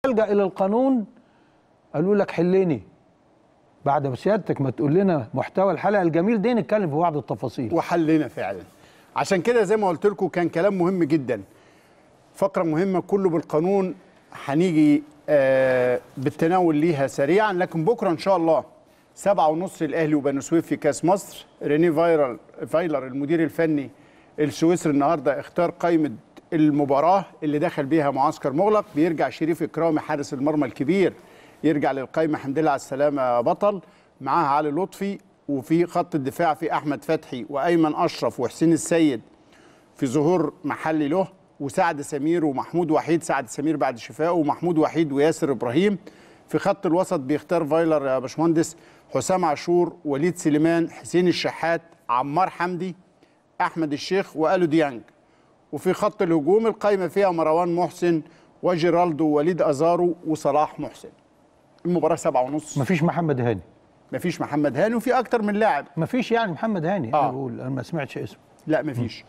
تلجا الى القانون قالوا لك حلني بعد ما سيادتك ما تقول لنا محتوى الحلقه الجميل دي نتكلم في بعض التفاصيل وحلنا فعلا عشان كده زي ما قلت لكم كان كلام مهم جدا فقره مهمه كله بالقانون هنيجي آه بالتناول ليها سريعا لكن بكره ان شاء الله سبعة ونص الاهلي وبني سويف في كاس مصر ريني فايرال فايلر المدير الفني السويسري النهارده اختار قائمه المباراه اللي دخل بيها معسكر مغلق بيرجع شريف اكرامي حارس المرمى الكبير يرجع للقائمه الحمد لله على السلامه بطل معاها علي لطفي وفي خط الدفاع في احمد فتحي وايمن اشرف وحسين السيد في ظهور محلي له وسعد سمير ومحمود وحيد سعد سمير بعد شفائه ومحمود وحيد وياسر ابراهيم في خط الوسط بيختار فايلر يا باشمهندس حسام عاشور وليد سليمان حسين الشحات عمار حمدي احمد الشيخ والو ديانج وفي خط الهجوم القايمه فيها مروان محسن وجيرالدو ووليد ازارو وصلاح محسن المباراه سبعة ونص مفيش محمد هاني مفيش محمد هاني وفي اكتر من لاعب مفيش يعني محمد هاني آه. انا بقول انا ما سمعتش اسمه لا مفيش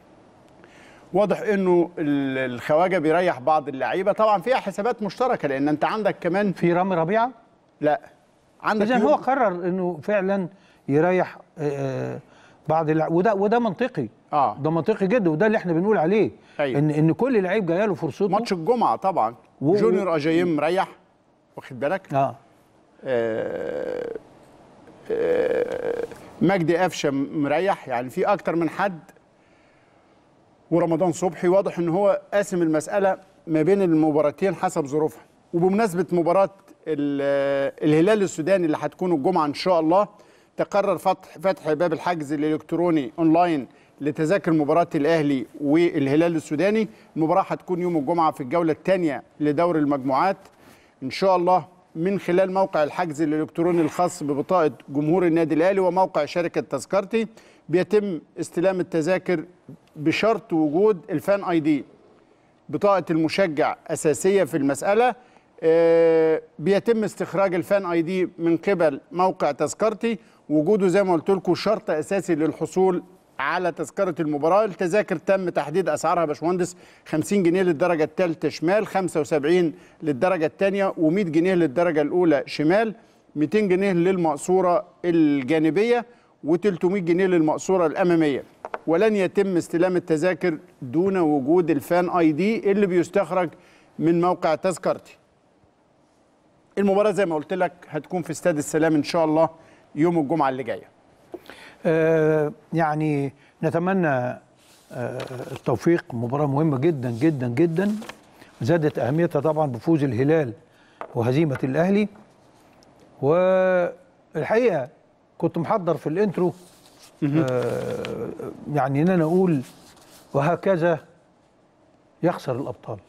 واضح انه ال- الخواجه بيريح بعض اللعيبه طبعا فيها حسابات مشتركه لان انت عندك كمان في رامي ربيعه لا عندك اذا يوم- هو قرر انه فعلا يريح آه، بعض اللع... وده وده منطقي اه ده منطقي جدا وده اللي احنا بنقول عليه أيوة. ان ان كل لعيب جايه له فرصته ماتش الجمعه طبعا و- جونيور اجايم مريح واخد بالك اه آه، آه، مجدي قفشه مريح يعني في اكتر من حد ورمضان صبحي واضح ان هو قاسم المساله ما بين المباراتين حسب ظروفها وبمناسبه مباراه ال- الهلال السوداني اللي هتكون الجمعه ان شاء الله تقرر فتح فتح باب الحجز الالكتروني اونلاين لتذاكر مباراه الاهلي والهلال السوداني المباراه هتكون يوم الجمعه في الجوله الثانيه لدور المجموعات ان شاء الله من خلال موقع الحجز الالكتروني الخاص ببطاقه جمهور النادي الاهلي وموقع شركه تذكرتي بيتم استلام التذاكر بشرط وجود الفان اي دي بطاقه المشجع اساسيه في المساله آه، بيتم استخراج الفان اي دي من قبل موقع تذكرتي وجوده زي ما قلت لكم شرط اساسي للحصول على تذكره المباراه التذاكر تم تحديد اسعارها يا باشمهندس 50 جنيه للدرجه الثالثه شمال 75 للدرجه الثانيه و100 جنيه للدرجه الاولى شمال 200 جنيه للمقصوره الجانبيه و300 جنيه للمقصوره الاماميه ولن يتم استلام التذاكر دون وجود الفان اي دي اللي بيستخرج من موقع تذكرتي المباراه زي ما قلت لك هتكون في استاد السلام ان شاء الله يوم الجمعه اللي جايه آه، يعني نتمنى آه، التوفيق مباراة مهمة جدا جدا جدا زادت أهميتها طبعا بفوز الهلال وهزيمة الأهلي والحقيقة كنت محضر في الانترو آه، يعني ان انا اقول وهكذا يخسر الابطال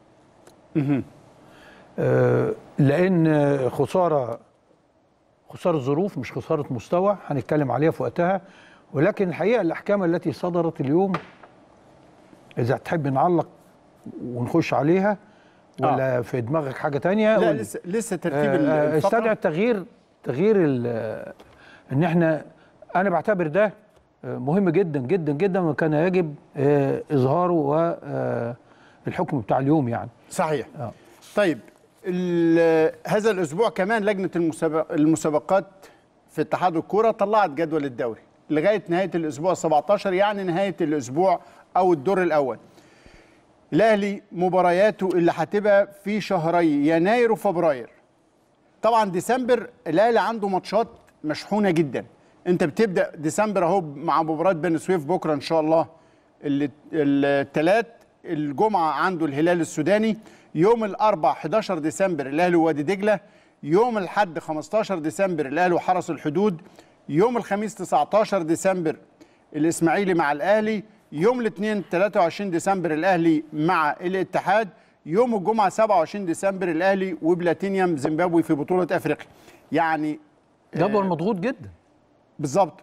آه، لان خساره خساره ظروف مش خساره مستوى هنتكلم عليها في وقتها ولكن الحقيقه الاحكام التي صدرت اليوم اذا تحب نعلق ونخش عليها ولا في دماغك حاجه تانية لا قول. لسه لسه ترتيب آه، الفقرة. استدعى التغيير تغيير ال- ان احنا انا بعتبر ده آه، مهم جدا جدا جدا وكان يجب آه، اظهاره والحكم بتاع اليوم يعني صحيح آه. طيب ال- هذا الاسبوع كمان لجنه المسابق المسابقات في اتحاد الكوره طلعت جدول الدوري لغايه نهايه الاسبوع 17 يعني نهايه الاسبوع او الدور الاول الاهلي مبارياته اللي هتبقى في شهري يناير وفبراير طبعا ديسمبر الاهلي عنده ماتشات مشحونه جدا انت بتبدا ديسمبر اهو مع مباراه بني سويف بكره ان شاء الله الثلاث الجمعه عنده الهلال السوداني يوم الاربع 11 ديسمبر الاهلي ووادي دجله يوم الاحد 15 ديسمبر الاهلي وحرس الحدود يوم الخميس 19 ديسمبر الاسماعيلي مع الاهلي يوم الاثنين 23 ديسمبر الاهلي مع الاتحاد يوم الجمعه 27 ديسمبر الاهلي وبلاتينيوم زيمبابوي في بطوله افريقيا يعني جدول مضغوط جدا بالظبط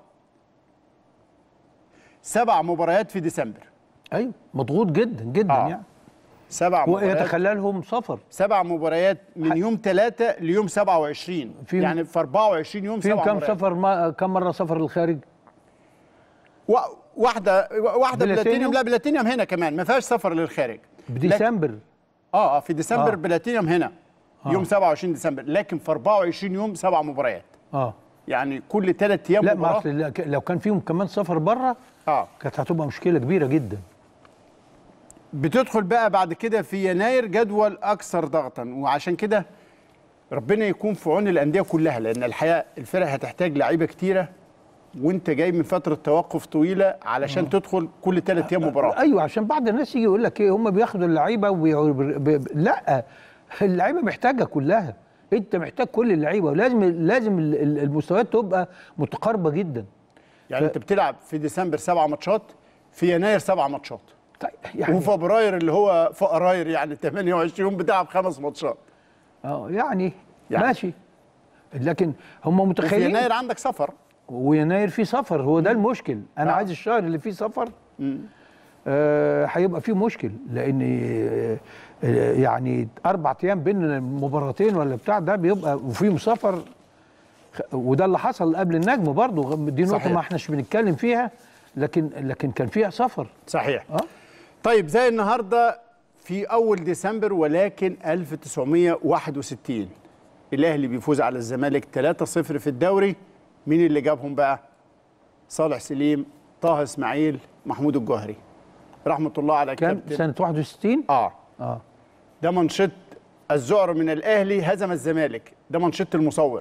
سبع مباريات في ديسمبر ايوه مضغوط جدا جدا آه. يعني سبع مباريات ويتخللهم سفر سبع مباريات من يوم 3 ليوم 27 في- يعني في 24 يوم فيهم سبع كم مباريات. سفر ما كم مره سفر للخارج و... واحده واحده بلاتينيوم؟ بلاتينيوم لا بلاتينيوم هنا كمان ما فيهاش سفر للخارج لكن- بديسمبر اه اه في ديسمبر آه. بلاتينيوم هنا يوم 27 ديسمبر لكن في 24 يوم سبع مباريات اه يعني كل ثلاث ايام لا ما مباراه أصل لا- لو كان فيهم كمان سفر بره اه كانت هتبقى مشكله كبيره جدا بتدخل بقى بعد كده في يناير جدول اكثر ضغطا وعشان كده ربنا يكون في عون الانديه كلها لان الحقيقه الفرق هتحتاج لعيبه كتيره وانت جاي من فتره توقف طويله علشان تدخل كل ثلاث ايام مباراه ايوه عشان بعض الناس يجي يقول لك ايه هم بياخدوا اللعيبه وبي... ب... ب... لا اللعيبه محتاجه كلها انت محتاج كل اللعيبه ولازم لازم ال- ال- المستويات تبقى متقاربه جدا يعني انت بتلعب في ديسمبر سبع ماتشات في يناير سبع ماتشات طيب يعني وفبراير اللي هو فقراير يعني 28 بتلعب خمس ماتشات اه يعني, يعني. يعني ماشي لكن هم وفي متخيلين يناير عندك سفر ويناير فيه سفر هو ده المشكل انا آه. عايز الشهر اللي فيه سفر آه، هيبقى فيه مشكل لان آه، آه، يعني اربع ايام بين المباراتين ولا بتاع ده بيبقى وفيهم سفر خ- وده اللي حصل قبل النجم برضه دي نقطه صحيح. ما احناش بنتكلم فيها لكن لكن كان فيها سفر صحيح اه طيب زي النهارده في اول ديسمبر ولكن 1961 الاهلي بيفوز على الزمالك 3-0 في الدوري مين اللي جابهم بقى صالح سليم طه اسماعيل محمود الجوهري رحمه الله على كان كابتن سنه 61 اه اه ده منشط الزعر من الاهلي هزم الزمالك ده منشط المصور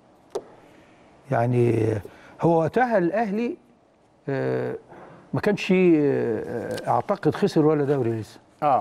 يعني هو وقتها الاهلي آه، ما كانش آه، اعتقد خسر ولا دوري لسه اه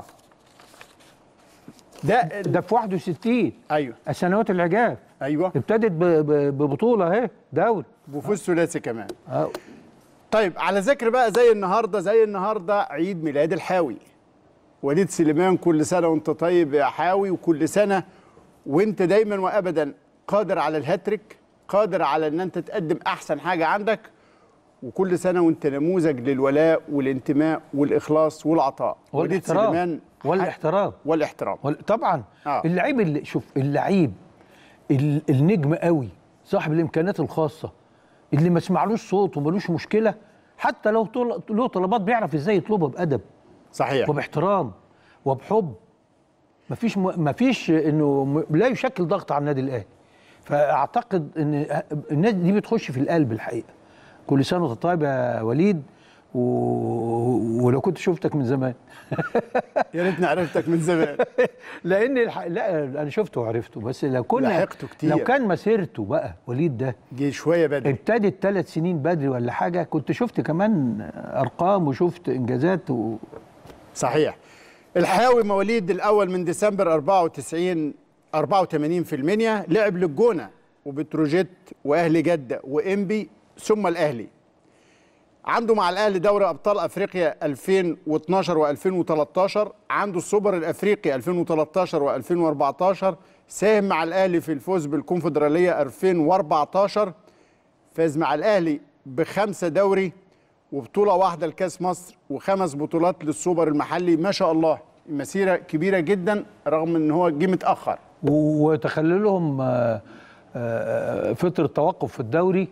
ده ال- ده في 61 ايوه السنوات العجاف ايوه ابتدت ب- ب- ببطوله اهي دوري بفوز ثلاثي كمان آه، طيب على ذكر بقى زي النهارده زي النهارده عيد ميلاد الحاوي وليد سليمان كل سنه وانت طيب يا حاوي وكل سنه وانت دايما وابدا قادر على الهاتريك قادر على ان انت تقدم احسن حاجه عندك وكل سنه وانت نموذج للولاء والانتماء والاخلاص والعطاء وليد والاحترام سليمان والاحترام والاحترام وال- طبعا آه. اللعيب اللي شوف اللعيب ال- النجم قوي صاحب الامكانيات الخاصه اللي ما اسمعلوش صوت وملوش مشكله حتى لو طل- له طلبات بيعرف ازاي يطلبها بادب صحيح وباحترام وبحب مفيش م... مفيش انه م... لا يشكل ضغط على النادي الاهلي فاعتقد ان الناس دي بتخش في القلب الحقيقه كل سنه وانت طيب يا وليد و... ولو كنت شفتك من زمان يا ريتني عرفتك من زمان لان الح... لا انا شفته وعرفته بس لو كنا لحقته كتير. لو كان مسيرته بقى وليد ده جه شويه بدري ابتدت ثلاث سنين بدري ولا حاجه كنت شفت كمان ارقام وشفت انجازات و... صحيح الحاوي مواليد الاول من ديسمبر 94 84 في المنيا لعب للجونه وبتروجيت واهلي جده وانبي ثم الاهلي عنده مع الاهلي دوري ابطال افريقيا 2012 و2013 عنده السوبر الافريقي 2013 و2014 ساهم مع الاهلي في الفوز بالكونفدراليه 2014 فاز مع الاهلي بخمسه دوري وبطوله واحده لكاس مصر وخمس بطولات للسوبر المحلي ما شاء الله مسيره كبيره جدا رغم ان هو جه متاخر وتخللهم آه، آه، فترة توقف في الدوري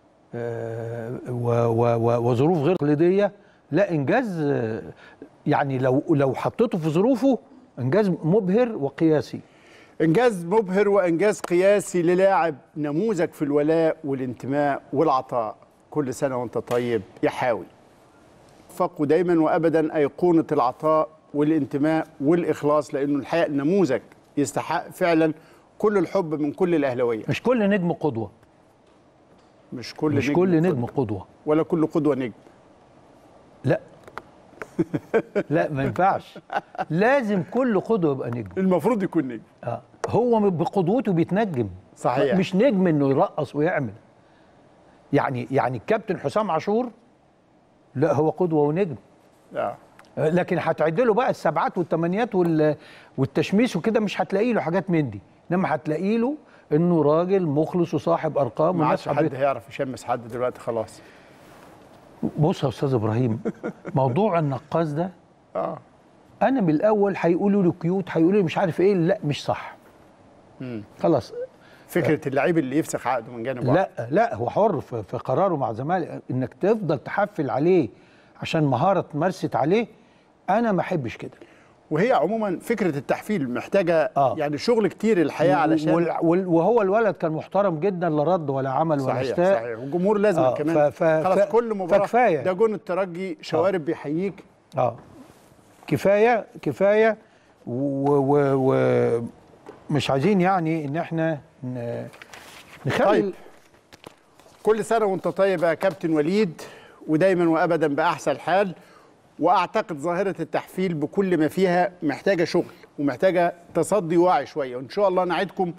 آه، و- و- و- وظروف غير تقليدية لا إنجاز آه، يعني لو لو حطيته في ظروفه إنجاز مبهر وقياسي انجاز مبهر وانجاز قياسي للاعب نموذج في الولاء والانتماء والعطاء كل سنه وانت طيب يا حاوي فقوا دايما وابدا ايقونه العطاء والانتماء والاخلاص لانه الحقيقه نموذج يستحق فعلا كل الحب من كل الاهلاويه مش كل نجم قدوة مش كل مش نجم كل قدوة. نجم قدوة ولا كل قدوه نجم لا لا ما ينفعش لازم كل قدوة يبقى نجم المفروض يكون نجم آه. هو بقدوته بيتنجم صحيح. مش نجم انه يرقص ويعمل يعني يعني الكابتن حسام عاشور لا هو قدوه ونجم آه. لكن هتعد له بقى السبعات والثمانيات وال- والتشميس وكده مش هتلاقي له حاجات من دي انما هتلاقي له انه راجل مخلص وصاحب ارقام ما والناس عادش حد حبيته هيعرف يشمس حد دلوقتي خلاص بص يا استاذ ابراهيم موضوع النقاص ده اه انا من الاول هيقولوا له كيوت هيقولوا لي مش عارف ايه لا مش صح خلاص فكره اللعيب اللي يفسخ عقده من جانب واحد لا لا هو حر في في قراره مع زمالك انك تفضل تحفل عليه عشان مهاره اتمرست عليه انا ما احبش كده وهي عموما فكره التحفيل محتاجه آه. يعني شغل كتير الحقيقه علشان وال- وال- وهو الولد كان محترم جدا لا رد ولا عمل ولا صحيح استاء صحيح والجمهور لازم آه، كمان ف- ف- خلاص ف- كل مباراه فكفاية. ده جون الترجي شوارب بيحييك اه كفايه كفايه ومش عايزين يعني ان احنا ن- نخلي طيب. كل سنه وانت طيب يا كابتن وليد ودايما وابدا باحسن حال واعتقد ظاهره التحفيل بكل ما فيها محتاجه شغل ومحتاجه تصدي واعي شويه وان شاء الله نعدكم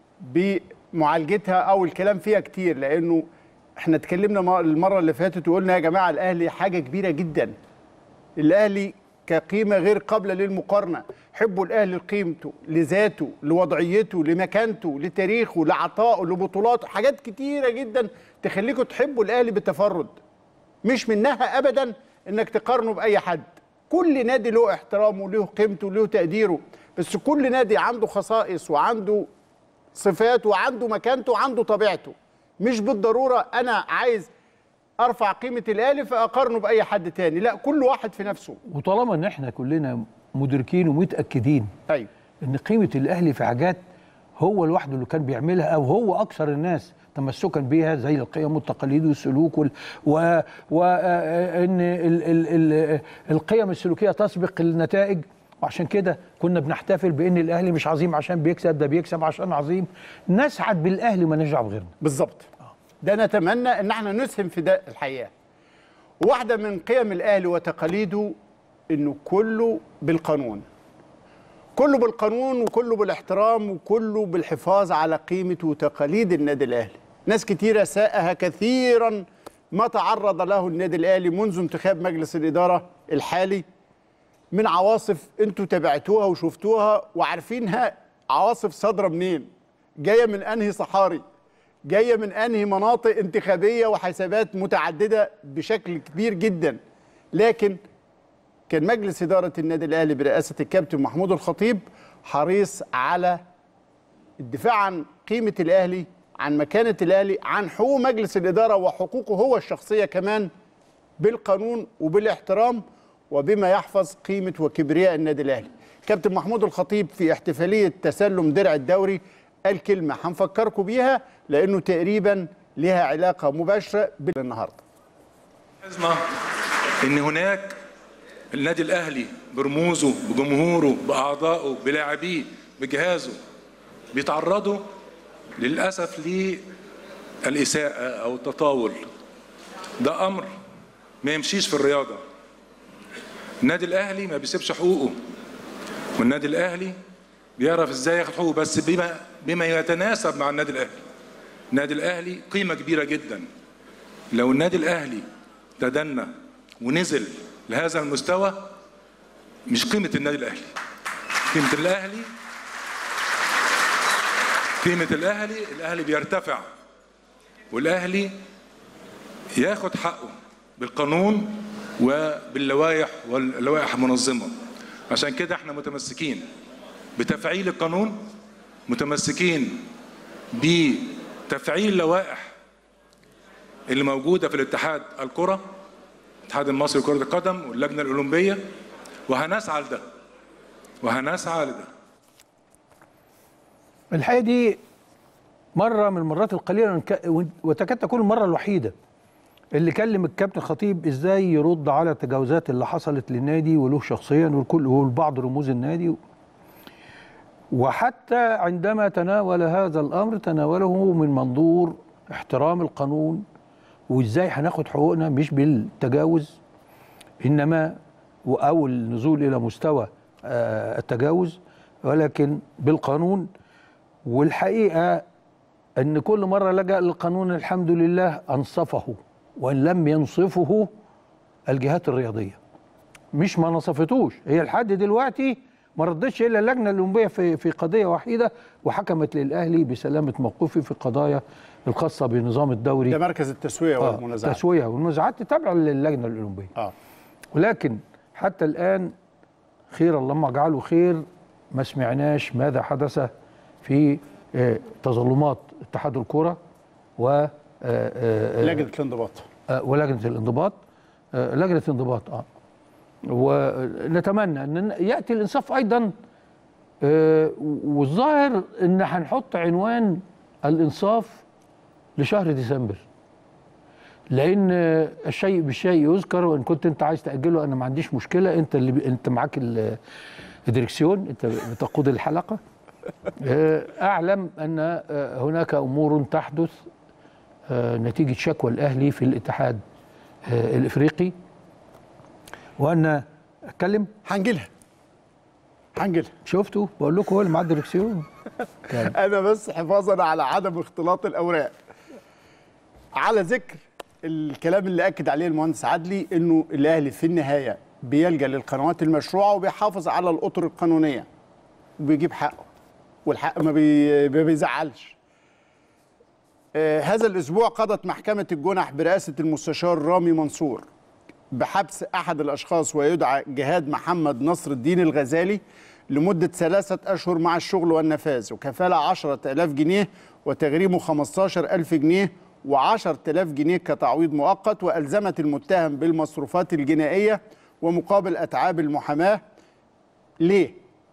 بمعالجتها او الكلام فيها كتير لانه احنا اتكلمنا م- المره اللي فاتت وقلنا يا جماعه الاهلي حاجه كبيره جدا الاهلي كقيمه غير قابله للمقارنه حبوا الاهلي لقيمته لذاته لوضعيته لمكانته لتاريخه لعطائه لبطولاته حاجات كتيره جدا تخليكم تحبوا الاهلي بالتفرد مش منها ابدا انك تقارنه باي حد كل نادي له احترامه له قيمته له تقديره بس كل نادي عنده خصائص وعنده صفات وعنده مكانته وعنده طبيعته مش بالضروره انا عايز ارفع قيمه الاهلي فاقارنه باي حد تاني لا كل واحد في نفسه وطالما ان احنا كلنا مدركين ومتاكدين طيب ان قيمه الاهلي في حاجات هو لوحده اللي كان بيعملها او هو اكثر الناس تمسكا بها زي القيم والتقاليد والسلوك وال و وان ال ال ال القيم السلوكيه تسبق النتائج وعشان كده كنا بنحتفل بان الاهلي مش عظيم عشان بيكسب ده بيكسب عشان عظيم نسعد بالاهلي ما نرجع بغيرنا بالظبط ده نتمنى ان احنا نسهم في ده الحقيقه واحده من قيم الاهلي وتقاليده انه كله بالقانون كله بالقانون وكله بالاحترام وكله بالحفاظ على قيمه وتقاليد النادي الاهلي ناس كتيره ساءها كثيرا ما تعرض له النادي الاهلي منذ انتخاب مجلس الاداره الحالي من عواصف انتوا تابعتوها وشفتوها وعارفينها عواصف صادره منين جايه من انهي صحاري جايه من انهي مناطق انتخابيه وحسابات متعدده بشكل كبير جدا لكن كان مجلس اداره النادي الاهلي برئاسه الكابتن محمود الخطيب حريص على الدفاع عن قيمه الاهلي عن مكانه الاهلي عن حقوق مجلس الاداره وحقوقه هو الشخصيه كمان بالقانون وبالاحترام وبما يحفظ قيمه وكبرياء النادي الاهلي. كابتن محمود الخطيب في احتفاليه تسلم درع الدوري قال كلمه هنفكركم بيها لانه تقريبا لها علاقه مباشره بالنهارده. لاحظنا ان هناك النادي الاهلي برموزه بجمهوره باعضائه بلاعبيه بجهازه بيتعرضوا للاسف للاساءه او التطاول ده امر ما يمشيش في الرياضه النادي الاهلي ما بيسيبش حقوقه والنادي الاهلي بيعرف ازاي ياخد حقوقه بس بما بما يتناسب مع النادي الاهلي النادي الاهلي قيمه كبيره جدا لو النادي الاهلي تدنى ونزل لهذا المستوى مش قيمه النادي الاهلي قيمه الاهلي قيمه الاهلي الاهلي بيرتفع والاهلي ياخد حقه بالقانون وباللوائح واللوائح المنظمه عشان كده احنا متمسكين بتفعيل القانون متمسكين بتفعيل اللوائح اللي موجوده في الاتحاد الكره الاتحاد المصري لكره القدم واللجنه الاولمبيه وهنسعى لده وهنسعى لده الحقيقه دي مره من المرات القليله ونك- وتكاد تكون المره الوحيده اللي كلم الكابتن خطيب ازاي يرد على التجاوزات اللي حصلت للنادي وله شخصيا والكل والبعض رموز النادي وحتى عندما تناول هذا الامر تناوله من منظور احترام القانون وازاي هناخد حقوقنا مش بالتجاوز انما او النزول الى مستوى آه، التجاوز ولكن بالقانون والحقيقه ان كل مره لجا للقانون الحمد لله انصفه وان لم ينصفه الجهات الرياضيه مش ما نصفتوش هي لحد دلوقتي ما ردتش الا اللجنه الاولمبيه في في قضيه وحيده وحكمت للاهلي بسلامه موقفه في القضايا الخاصه بنظام الدوري ده مركز التسويه آه، والمنازعات التسويه والمنازعات تابعه للجنه الاولمبيه اه ولكن حتى الآن خير اللهم اجعله خير ما سمعناش ماذا حدث في آه، تظلمات اتحاد الكرة و آه، آه، لجنه الانضباط آه، ولجنة الانضباط آه، لجنة الانضباط اه ونتمنى ان ياتي الانصاف ايضا آه، والظاهر ان هنحط عنوان الانصاف لشهر ديسمبر لان الشيء بالشيء يذكر وان كنت انت عايز تاجله انا ما عنديش مشكله انت اللي ب... انت معاك ال- الدركسيون انت بتقود الحلقه آه، اعلم ان آه، هناك امور تحدث آه، نتيجه شكوى الاهلي في الاتحاد آه، الافريقي وان اتكلم هنجيلها هنجيلها شفتوا بقول لكم هو اللي معاه الدركسيون انا بس حفاظا على عدم اختلاط الاوراق على ذكر الكلام اللي اكد عليه المهندس عدلي انه الاهلي في النهايه بيلجا للقنوات المشروعه وبيحافظ على الاطر القانونيه وبيجيب حقه والحق ما, بي... ما بيزعلش آه هذا الاسبوع قضت محكمه الجنح برئاسه المستشار رامي منصور بحبس احد الاشخاص ويدعى جهاد محمد نصر الدين الغزالي لمده ثلاثه اشهر مع الشغل والنفاذ وكفاله 10000 جنيه وتغريمه 15000 جنيه و10000 جنيه كتعويض مؤقت والزمت المتهم بالمصروفات الجنائيه ومقابل اتعاب المحاماه ليه؟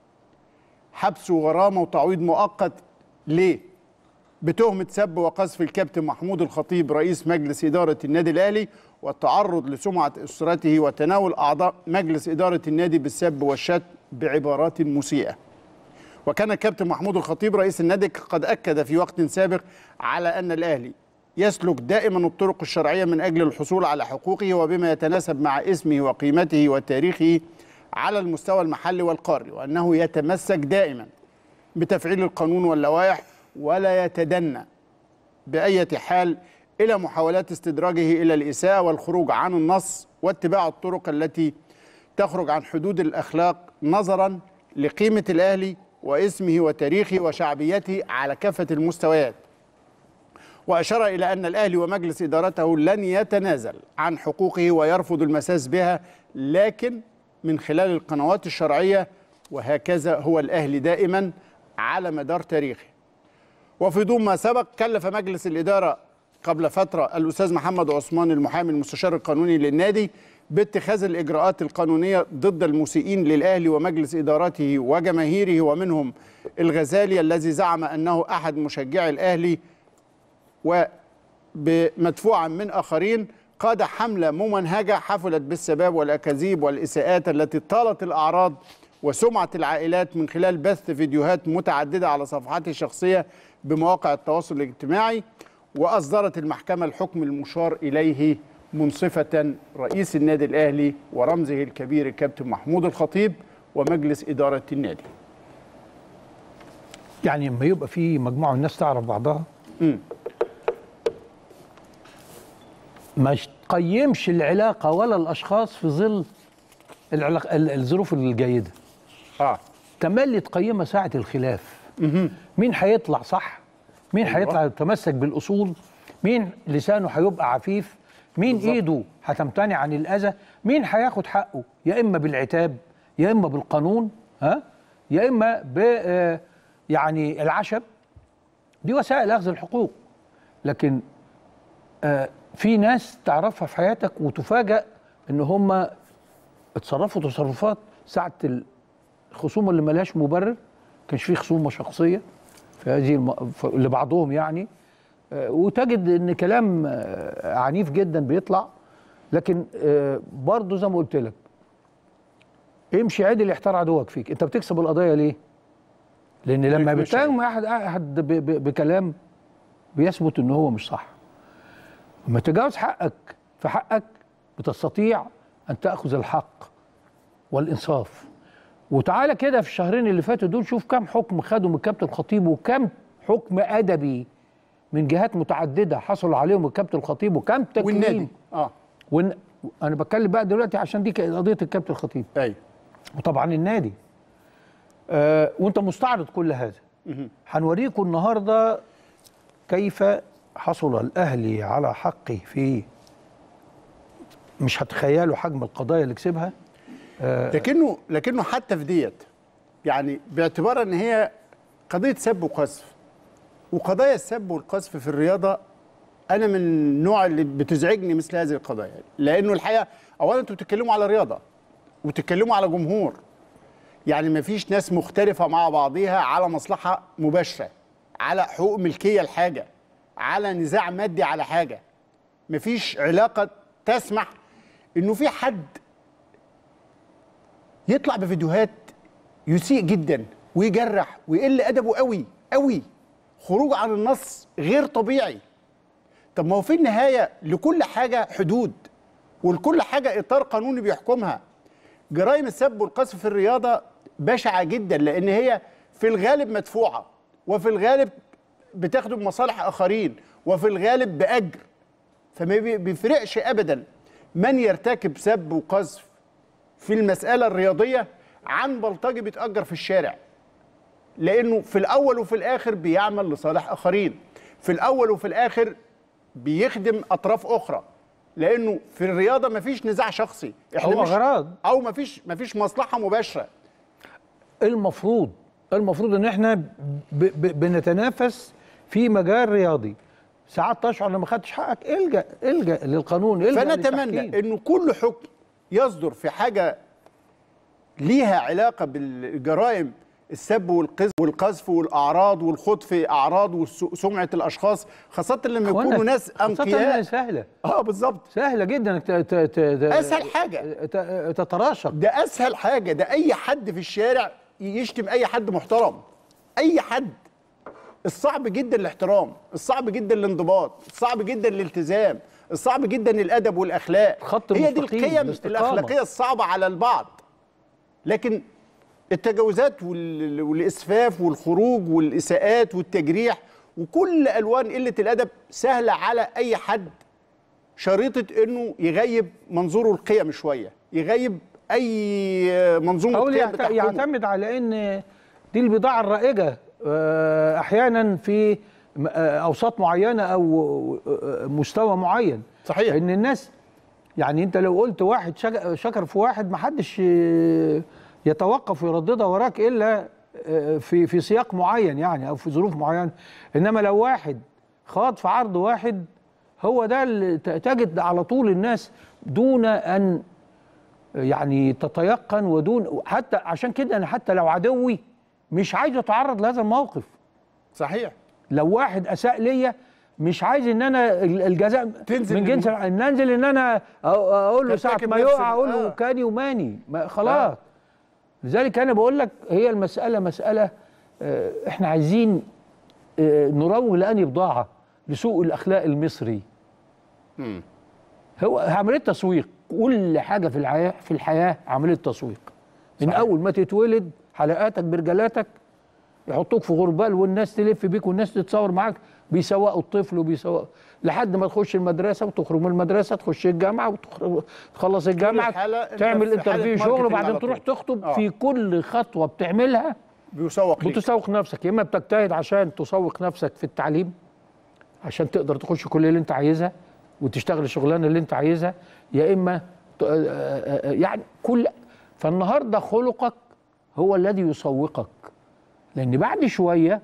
حبس وغرامه وتعويض مؤقت ليه؟ بتهمة سب وقذف الكابتن محمود الخطيب رئيس مجلس إدارة النادي الأهلي والتعرض لسمعة أسرته وتناول أعضاء مجلس إدارة النادي بالسب والشتم بعبارات مسيئة وكان الكابتن محمود الخطيب رئيس النادي قد أكد في وقت سابق على أن الأهلي يسلك دائما الطرق الشرعية من أجل الحصول على حقوقه وبما يتناسب مع اسمه وقيمته وتاريخه على المستوى المحلي والقاري وأنه يتمسك دائما بتفعيل القانون واللوائح ولا يتدنى بأية حال إلى محاولات استدراجه إلى الإساءة والخروج عن النص واتباع الطرق التي تخرج عن حدود الأخلاق نظرا لقيمة الأهلي واسمه وتاريخه وشعبيته على كافة المستويات وأشار إلى أن الأهلي ومجلس إدارته لن يتنازل عن حقوقه ويرفض المساس بها لكن من خلال القنوات الشرعية وهكذا هو الأهلي دائما على مدار تاريخه وفي ضمن ما سبق كلف مجلس الإدارة قبل فترة الأستاذ محمد عثمان المحامي المستشار القانوني للنادي باتخاذ الإجراءات القانونية ضد المسيئين للأهلي ومجلس إدارته وجماهيره ومنهم الغزالي الذي زعم أنه أحد مشجعي الأهلي ومدفوعا من آخرين قاد حملة ممنهجة حفلت بالسباب والأكاذيب والإساءات التي طالت الأعراض وسمعة العائلات من خلال بث فيديوهات متعددة على صفحاته الشخصية بمواقع التواصل الاجتماعي وأصدرت المحكمة الحكم المشار إليه منصفة رئيس النادي الأهلي ورمزه الكبير الكابتن محمود الخطيب ومجلس إدارة النادي يعني لما يبقى في مجموعه من الناس تعرف بعضها مم. ما تقيمش العلاقه ولا الاشخاص في ظل العلاقة ال- الظروف الجيده آه تملي تقيمها ساعه الخلاف مين هيطلع صح مين أيوة. هيطلع يتمسك بالاصول مين لسانه هيبقى عفيف مين بالظبط. ايده هتمتنع عن الاذى مين هياخد حقه يا اما بالعتاب يا اما بالقانون ها يا اما ب آه، يعني العشب دي وسائل اخذ الحقوق لكن آه، في ناس تعرفها في حياتك وتفاجأ ان هم اتصرفوا تصرفات ساعة الخصومة اللي ملهاش مبرر كانش في خصومة شخصية في هذه الم... ف- لبعضهم يعني آه، وتجد ان كلام آه، عنيف جدا بيطلع لكن آه، برضه زي ما قلت لك امشي عدل يحتار عدوك فيك انت بتكسب القضيه ليه لان لما ليك مش بتتهم احد احد ب- ب- بكلام بيثبت ان هو مش صح لما تجاوز حقك في حقك بتستطيع ان تاخذ الحق والانصاف وتعالى كده في الشهرين اللي فاتوا دول شوف كم حكم خدوا من الكابتن الخطيب وكم حكم ادبي من جهات متعدده حصلوا عليهم الكابتن الخطيب وكم تكريم والنادي اه وإن انا بتكلم بقى دلوقتي عشان دي كانت قضيه الكابتن الخطيب ايوه وطبعا النادي آه وانت مستعرض كل هذا هنوريكم النهارده كيف حصل الاهلي على حقه في مش هتخيلوا حجم القضايا اللي كسبها لكنه لكنه حتى في ديت يعني باعتبار ان هي قضيه سب وقذف وقضايا السب والقذف في الرياضه انا من النوع اللي بتزعجني مثل هذه القضايا لانه الحقيقه اولا انتوا بتتكلموا على رياضه وتتكلموا على جمهور يعني مفيش ناس مختلفة مع بعضيها على مصلحة مباشرة على حقوق ملكية لحاجة على نزاع مادي على حاجة مفيش علاقة تسمح انه في حد يطلع بفيديوهات يسيء جدا ويجرح ويقل ادبه قوي قوي خروج عن النص غير طبيعي طب ما هو في النهايه لكل حاجه حدود ولكل حاجه اطار قانوني بيحكمها جرائم السب والقذف في الرياضه بشعه جدا لان هي في الغالب مدفوعه وفي الغالب بتخدم مصالح اخرين وفي الغالب باجر فما بي- بيفرقش ابدا من يرتكب سب وقذف في المساله الرياضيه عن بلطجي بيتاجر في الشارع لانه في الاول وفي الاخر بيعمل لصالح اخرين في الاول وفي الاخر بيخدم اطراف اخرى لانه في الرياضه مفيش نزاع شخصي أو مش- أغراض. او مفيش مفيش مصلحه مباشره المفروض المفروض ان احنا ب ب بنتنافس في مجال رياضي ساعات تشعر لما خدتش حقك الجا الجا للقانون الجا فنتمنى للتحكيم. انه كل حكم يصدر في حاجه ليها علاقه بالجرائم السب والقذف والقذف والاعراض والخوض في اعراض وسمعه الاشخاص خاصه لما إخوانا، يكونوا ناس خاصة إنها انقياء سهله اه بالظبط سهله جدا انك ت- ت- ت- ت- أسهل حاجة. ت- تتراشق ده اسهل حاجه ده اي حد في الشارع يشتم اي حد محترم اي حد الصعب جدا الاحترام الصعب جدا الانضباط الصعب جدا الالتزام الصعب جدا الادب والاخلاق الخط هي دي المستقيم، القيم الاستقامة. الاخلاقيه الصعبه على البعض لكن التجاوزات وال- والاسفاف والخروج والاساءات والتجريح وكل الوان قله الادب سهله على اي حد شريطه انه يغيب منظوره القيم شويه يغيب اي منظومه او قيم يعت- بتحكمه يعتمد على ان دي البضاعه الرائجه آه، احيانا في م- آه، اوساط معينه او آه، مستوى معين صحيح. ان الناس يعني انت لو قلت واحد شك- شكر في واحد ما حدش آه، يتوقف ويرددها وراك الا آه، في في سياق معين يعني او في ظروف معينه انما لو واحد خاض في عرض واحد هو ده اللي ت- تجد على طول الناس دون ان يعني تتيقن ودون حتى عشان كده انا حتى لو عدوي مش عايز اتعرض لهذا الموقف صحيح لو واحد اساء ليا مش عايز ان انا ال- الجزاء تنزل من جنس للم- ان انزل ان انا أ- اقول له ساعه ترتكب ما نفس يقع ال- اقول له آه. كاني وماني ما خلاص لذلك انا بقول لك هي المساله مساله آه، احنا عايزين آه، نروج لاني بضاعه لسوق الاخلاق المصري هو عمليه تسويق كل حاجه في الحياه في الحياه عمليه تسويق من صحيح. اول ما تتولد حلقاتك برجلاتك يحطوك في غربال والناس تلف بيك والناس تتصور معاك بيسوقوا الطفل وبيسوقوا لحد ما تخش المدرسه وتخرج من المدرسه تخش الجامعه وتخرج تخلص الجامعه حالة أنت تعمل في حالة انترفيو شغل ماركتينج وبعدين على تروح طول. تخطب آه. في كل خطوه بتعملها بيسوق ليك بتسوق نفسك يا اما بتجتهد عشان تسوق نفسك في التعليم عشان تقدر تخش كل اللي انت عايزها وتشتغل الشغلانه اللي انت عايزها يا اما ت- آه، آه، آه، يعني كل فالنهارده خلقك هو الذي يسوقك لان بعد شويه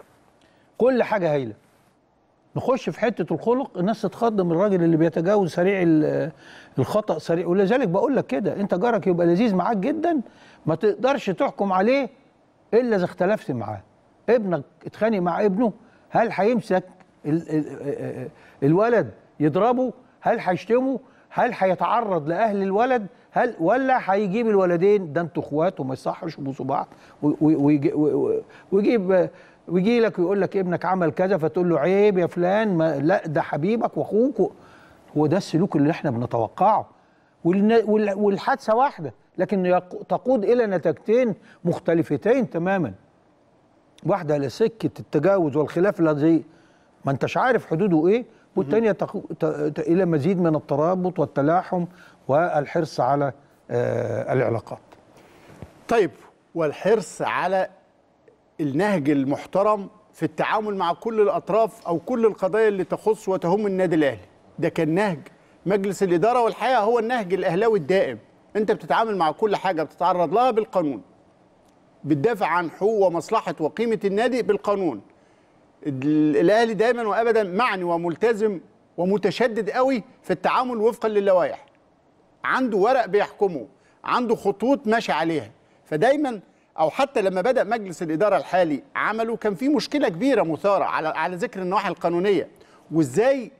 كل حاجه هايله نخش في حته الخلق الناس تتخض من الراجل اللي بيتجاوز سريع ال- الخطا سريع ولذلك بقول لك كده انت جارك يبقى لذيذ معاك جدا ما تقدرش تحكم عليه الا اذا اختلفت معاه ابنك اتخانق مع ابنه هل هيمسك ال- ال- الولد يضربه هل هيشتمه هل هيتعرض لاهل الولد هل ولا هيجيب الولدين ده انتوا اخوات وما يصحش يبوسوا بعض و- و- ويجي- و- و- ويجيب ويجي لك ويقول لك ابنك عمل كذا فتقول له عيب يا فلان ما لا ده حبيبك واخوك و- هو ده السلوك اللي احنا بنتوقعه والن- وال- والحادثه واحده لكن يق- تقود الى نتيجتين مختلفتين تماما واحده لسكه التجاوز والخلاف الذي ما انتش عارف حدوده ايه والثانيه تق... ت... ت... الى مزيد من الترابط والتلاحم والحرص على آه العلاقات طيب والحرص على النهج المحترم في التعامل مع كل الاطراف او كل القضايا اللي تخص وتهم النادي الاهلي ده كان نهج مجلس الاداره والحقيقه هو النهج الاهلاوي الدائم انت بتتعامل مع كل حاجه بتتعرض لها بالقانون بتدافع عن حقوق ومصلحه وقيمه النادي بالقانون ال- الاهلي دايما وابدا معني وملتزم ومتشدد قوي في التعامل وفقا للوائح عنده ورق بيحكمه عنده خطوط ماشي عليها فدايما او حتى لما بدا مجلس الاداره الحالي عمله كان في مشكله كبيره مثاره على على ذكر النواحي القانونيه وازاي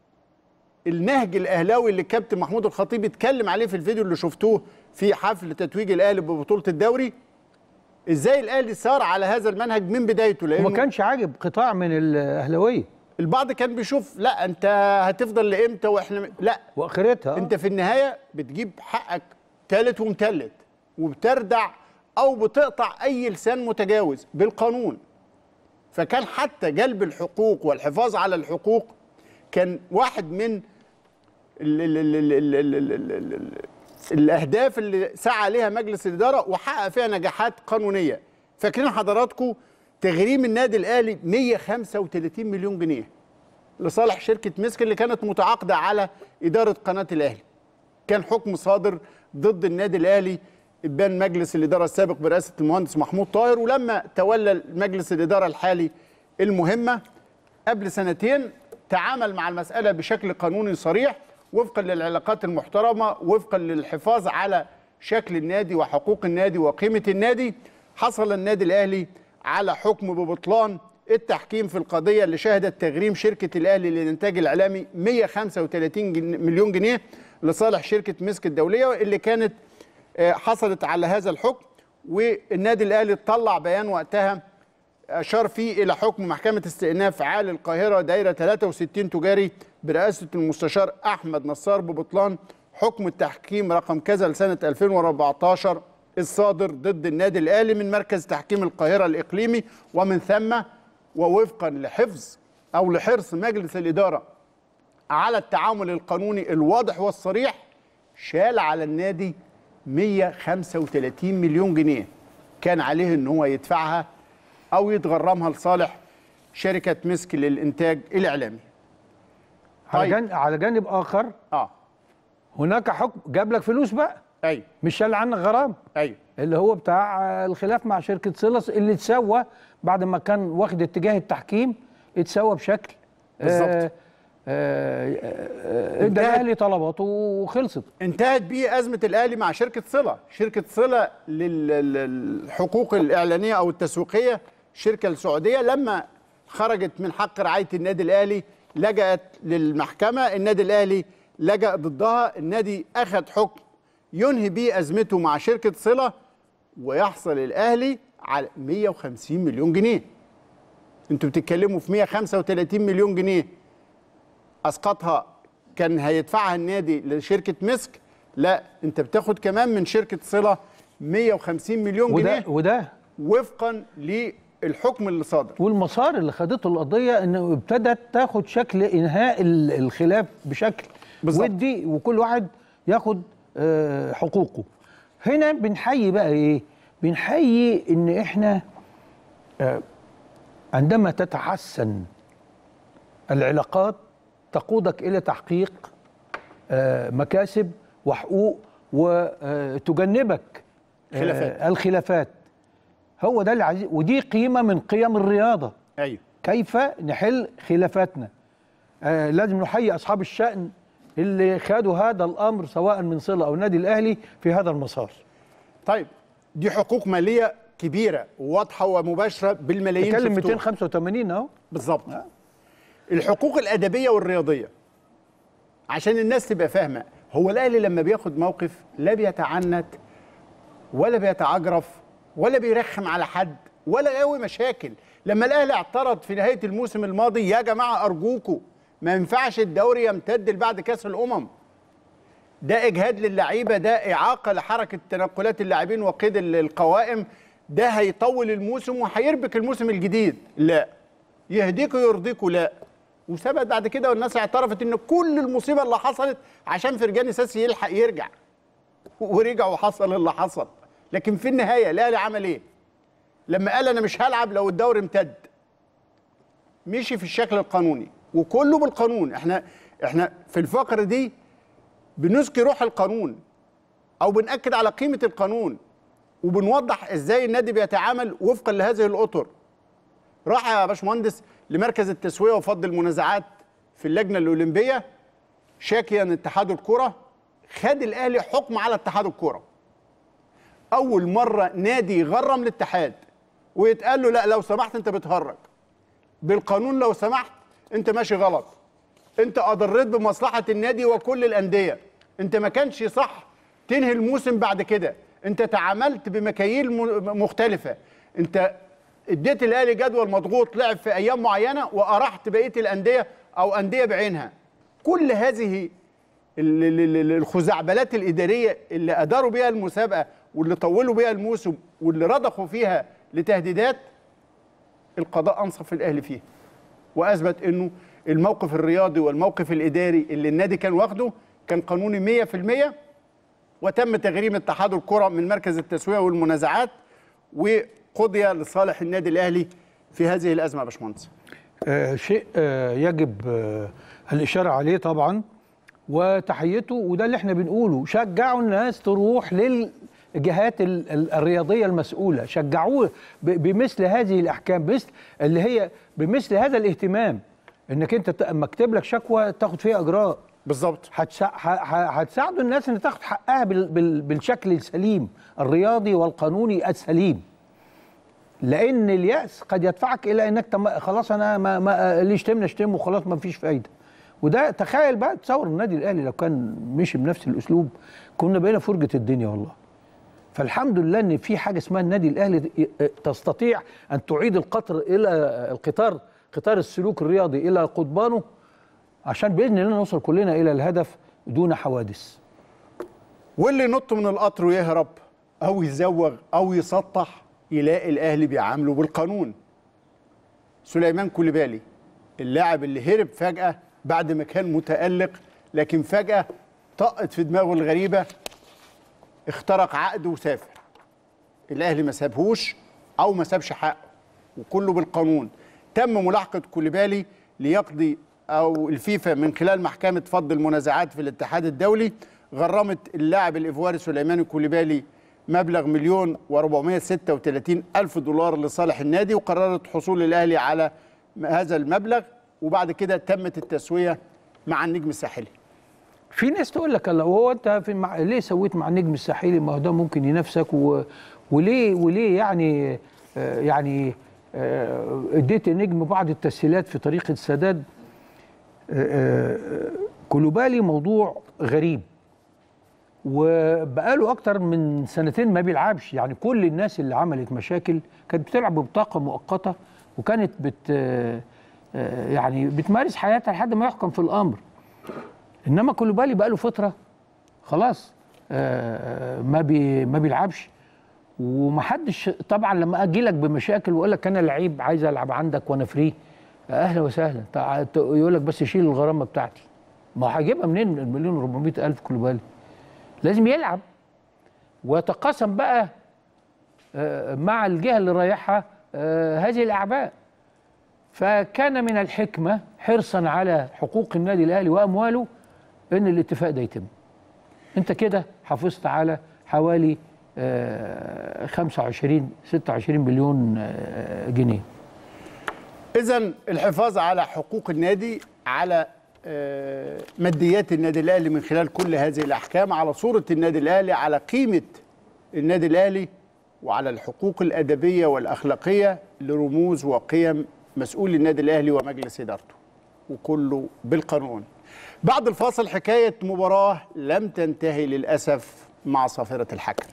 النهج الاهلاوي اللي كابتن محمود الخطيب اتكلم عليه في الفيديو اللي شفتوه في حفل تتويج الاهلي ببطوله الدوري ازاي الاهلي سار على هذا المنهج من بدايته لانه وما كانش عاجب قطاع من الاهلاويه البعض كان بيشوف لا انت هتفضل لامتى واحنا لا واخرتها انت في النهايه بتجيب حقك تالت ومتلت وبتردع او بتقطع اي لسان متجاوز بالقانون فكان حتى جلب الحقوق والحفاظ على الحقوق كان واحد من ال ال ال ال ال ال ال ال ال ال الاهداف اللي سعى لها مجلس الاداره وحقق فيها نجاحات قانونيه فاكرين حضراتكم تغريم النادي الاهلي 135 مليون جنيه لصالح شركه مسك اللي كانت متعاقده على اداره قناه الاهلي كان حكم صادر ضد النادي الاهلي ابان مجلس الاداره السابق برئاسه المهندس محمود طاهر ولما تولى مجلس الاداره الحالي المهمه قبل سنتين تعامل مع المساله بشكل قانوني صريح وفقا للعلاقات المحترمه وفقا للحفاظ على شكل النادي وحقوق النادي وقيمه النادي حصل النادي الاهلي على حكم ببطلان التحكيم في القضيه اللي شهدت تغريم شركه الاهلي للانتاج الاعلامي 135 جن- مليون جنيه لصالح شركه مسك الدوليه اللي كانت آه، حصلت على هذا الحكم والنادي الاهلي طلع بيان وقتها اشار فيه الى حكم محكمه استئناف عالي القاهره دايره 63 تجاري برئاسه المستشار احمد نصار ببطلان حكم التحكيم رقم كذا لسنه 2014 الصادر ضد النادي الاهلي من مركز تحكيم القاهره الاقليمي ومن ثم ووفقا لحفظ او لحرص مجلس الاداره على التعامل القانوني الواضح والصريح شال على النادي 135 مليون جنيه كان عليه ان هو يدفعها او يتغرمها لصالح شركه مسك للانتاج الاعلامي على طيب. جانب على جانب اخر اه هناك حكم جاب لك فلوس بقى ايوه مش شال عنك غرام ايوه اللي هو بتاع آه، الخلاف مع شركه سيلس اللي اتسوى بعد ما كان واخد اتجاه التحكيم اتسوى بشكل بالظبط. آه، آه، آه، ادى انتهت- الاهلي طلباته وخلصت انتهت بيه ازمه الاهلي مع شركه صله شركه صله لل- للحقوق الاعلانيه او التسويقيه الشركه السعوديه لما خرجت من حق رعايه النادي الاهلي لجأت للمحكمه النادي الاهلي لجأ ضدها النادي اخذ حكم ينهي بيه ازمته مع شركه صله ويحصل الاهلي على 150 مليون جنيه انتوا بتتكلموا في 135 مليون جنيه اسقطها كان هيدفعها النادي لشركه مسك لا انت بتاخد كمان من شركه صله 150 مليون وده جنيه وده وفقا للحكم اللي صادر والمسار اللي خدته القضيه انه ابتدت تاخد شكل انهاء ال- الخلاف بشكل بالظبط. ودي وكل واحد ياخد آه، حقوقه هنا بنحيي بقى ايه بنحيي ان احنا آه، عندما تتحسن العلاقات تقودك الى تحقيق آه، مكاسب وحقوق وتجنبك آه، خلافات. الخلافات هو ده اللي عايزين ودي قيمه من قيم الرياضه ايوه كيف نحل خلافاتنا آه لازم نحيي اصحاب الشأن اللي خدوا هذا الامر سواء من صله او النادي الاهلي في هذا المسار طيب دي حقوق ماليه كبيره واضحه ومباشره بالملايين تكلم شفتوها. 285 اهو بالظبط الحقوق الادبيه والرياضيه عشان الناس تبقى فاهمه هو الاهلي لما بياخد موقف لا بيتعنت ولا بيتعجرف ولا بيرخم على حد ولا قوي مشاكل لما الاهلي اعترض في نهايه الموسم الماضي يا جماعه ارجوكوا ما ينفعش الدوري يمتد لبعد كاس الامم ده اجهاد للعيبه ده اعاقه لحركه تنقلات اللاعبين وقيد ال- القوائم ده هيطول الموسم وهيربك الموسم الجديد لا يهديكوا يرضيكوا لا وثبت بعد كده والناس اعترفت ان كل المصيبه اللي حصلت عشان فرجاني ساسي يلحق يرجع ورجع وحصل اللي حصل لكن في النهايه الاهلي عمل ايه لما قال انا مش هلعب لو الدوري امتد مشي في الشكل القانوني وكله بالقانون احنا احنا في الفقره دي بنسكي روح القانون او بناكد على قيمه القانون وبنوضح ازاي النادي بيتعامل وفقا لهذه الاطر راح يا باشمهندس لمركز التسويه وفض المنازعات في اللجنه الاولمبيه شاكيا اتحاد الكره خد الاهلي حكم على اتحاد الكره اول مره نادي يغرم الاتحاد ويتقال له لا لو سمحت انت بتهرج بالقانون لو سمحت انت ماشي غلط انت اضريت بمصلحه النادي وكل الانديه انت ما كانش صح تنهي الموسم بعد كده انت تعاملت بمكاييل م- مختلفه انت اديت الاهلي جدول مضغوط لعب في ايام معينه وارحت بقيه الانديه او انديه بعينها كل هذه ال- ال- ال- الخزعبلات الاداريه اللي اداروا بيها المسابقه واللي طولوا بيها الموسم واللي رضخوا فيها لتهديدات القضاء انصف الاهلي فيها واثبت انه الموقف الرياضي والموقف الاداري اللي النادي كان واخده كان قانوني 100% وتم تغريم اتحاد الكره من مركز التسويه والمنازعات وقضي لصالح النادي الاهلي في هذه الازمه يا باشمهندس آه، شيء آه، يجب آه، الإشارة عليه طبعا وتحيته وده اللي احنا بنقوله شجعوا الناس تروح للجهات ال- ال- الرياضية المسؤولة شجعوه ب- بمثل هذه الأحكام بمثل اللي هي بمثل هذا الاهتمام انك انت ت- اما اكتب لك شكوى تاخد فيها اجراء بالظبط هتسا- ه- ه- هتساعدوا الناس ان تاخد حقها بال- بال- بالشكل السليم الرياضي والقانوني السليم لان الياس قد يدفعك الى انك تم خلاص انا ما, ما اللي يشتمني اشتمه وخلاص ما فيش فايده وده تخيل بقى تصور النادي الاهلي لو كان مشي بنفس الاسلوب كنا بقينا فرجه الدنيا والله فالحمد لله ان في حاجه اسمها النادي الاهلي تستطيع ان تعيد القطر الى القطار قطار السلوك الرياضي الى قضبانه عشان باذن الله نوصل كلنا الى الهدف دون حوادث واللي ينط من القطر ويهرب او يزوغ او يسطح يلاقي الاهلي بيعامله بالقانون سليمان كوليبالي اللاعب اللي هرب فجاه بعد ما كان متالق لكن فجاه طقت في دماغه الغريبه اخترق عقده وسافر الاهلي ما سابهوش او ما سابش حقه وكله بالقانون تم ملاحقه كوليبالي ليقضي او الفيفا من خلال محكمه فض المنازعات في الاتحاد الدولي غرمت اللاعب الايفواري سليمان كوليبالي مبلغ مليون و436 الف دولار لصالح النادي وقررت حصول الاهلي على هذا المبلغ وبعد كده تمت التسويه مع النجم الساحلي في ناس تقول لك الله وهو انت في مع... ليه سويت مع النجم الساحلي ما هو ده ممكن ينافسك و... وليه وليه يعني آه يعني آه اديت النجم بعض التسهيلات في طريقه السداد آه آه كلوبالي موضوع غريب وبقاله اكتر من سنتين ما بيلعبش يعني كل الناس اللي عملت مشاكل كانت بتلعب ببطاقه مؤقته وكانت بت آه يعني بتمارس حياتها لحد ما يحكم في الامر انما كولوبالي بقى له فتره خلاص آه ما بي ما بيلعبش ومحدش طبعا لما اجي لك بمشاكل واقول لك انا لعيب عايز العب عندك وانا فري اهلا وسهلا يقول لك بس شيل الغرامه بتاعتي ما هجيبها منين المليون و400 الف كولوبالي لازم يلعب ويتقاسم بقى آه مع الجهه اللي رايحها آه هذه الاعباء فكان من الحكمه حرصا على حقوق النادي الاهلي وامواله ان الاتفاق ده يتم انت كده حافظت على حوالي آه 25 26 مليون آه جنيه اذا الحفاظ على حقوق النادي على آه ماديات النادي الاهلي من خلال كل هذه الاحكام على صوره النادي الاهلي على قيمه النادي الاهلي وعلى الحقوق الادبيه والاخلاقيه لرموز وقيم مسؤول النادي الاهلي ومجلس ادارته وكله بالقانون بعد الفاصل حكايه مباراه لم تنتهي للاسف مع صافره الحكم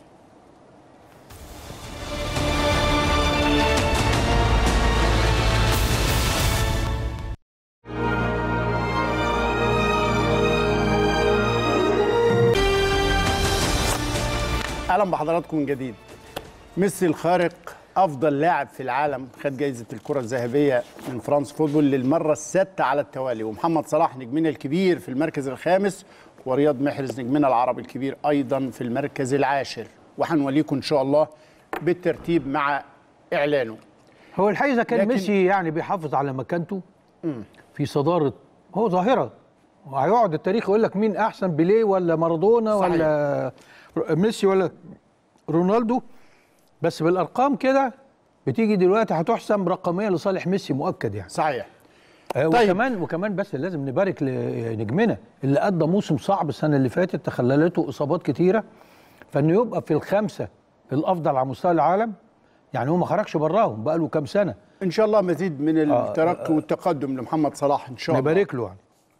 اهلا بحضراتكم من جديد ميسي الخارق افضل لاعب في العالم خد جائزه الكره الذهبيه من فرانس فوتبول للمره السادسه على التوالي ومحمد صلاح نجمنا الكبير في المركز الخامس ورياض محرز نجمنا العربي الكبير ايضا في المركز العاشر وهنوليكم ان شاء الله بالترتيب مع اعلانه هو الحقيقه اذا كان لكن- ميسي يعني بيحافظ على مكانته في صداره هو ظاهره وهيقعد التاريخ يقول لك مين احسن بيليه ولا مارادونا صحيح. ولا ميسي ولا رونالدو بس بالارقام كده بتيجي دلوقتي هتحسم رقميا لصالح ميسي مؤكد يعني صحيح آه، طيب. وكمان وكمان بس لازم نبارك لنجمنا اللي قضى موسم صعب السنه اللي فاتت تخللته اصابات كتيره فانه يبقى في الخمسه الافضل على مستوى العالم يعني هو ما خرجش براهم بقى له كام سنه ان شاء الله مزيد من الترقي والتقدم لمحمد صلاح ان شاء الله نبارك له يعني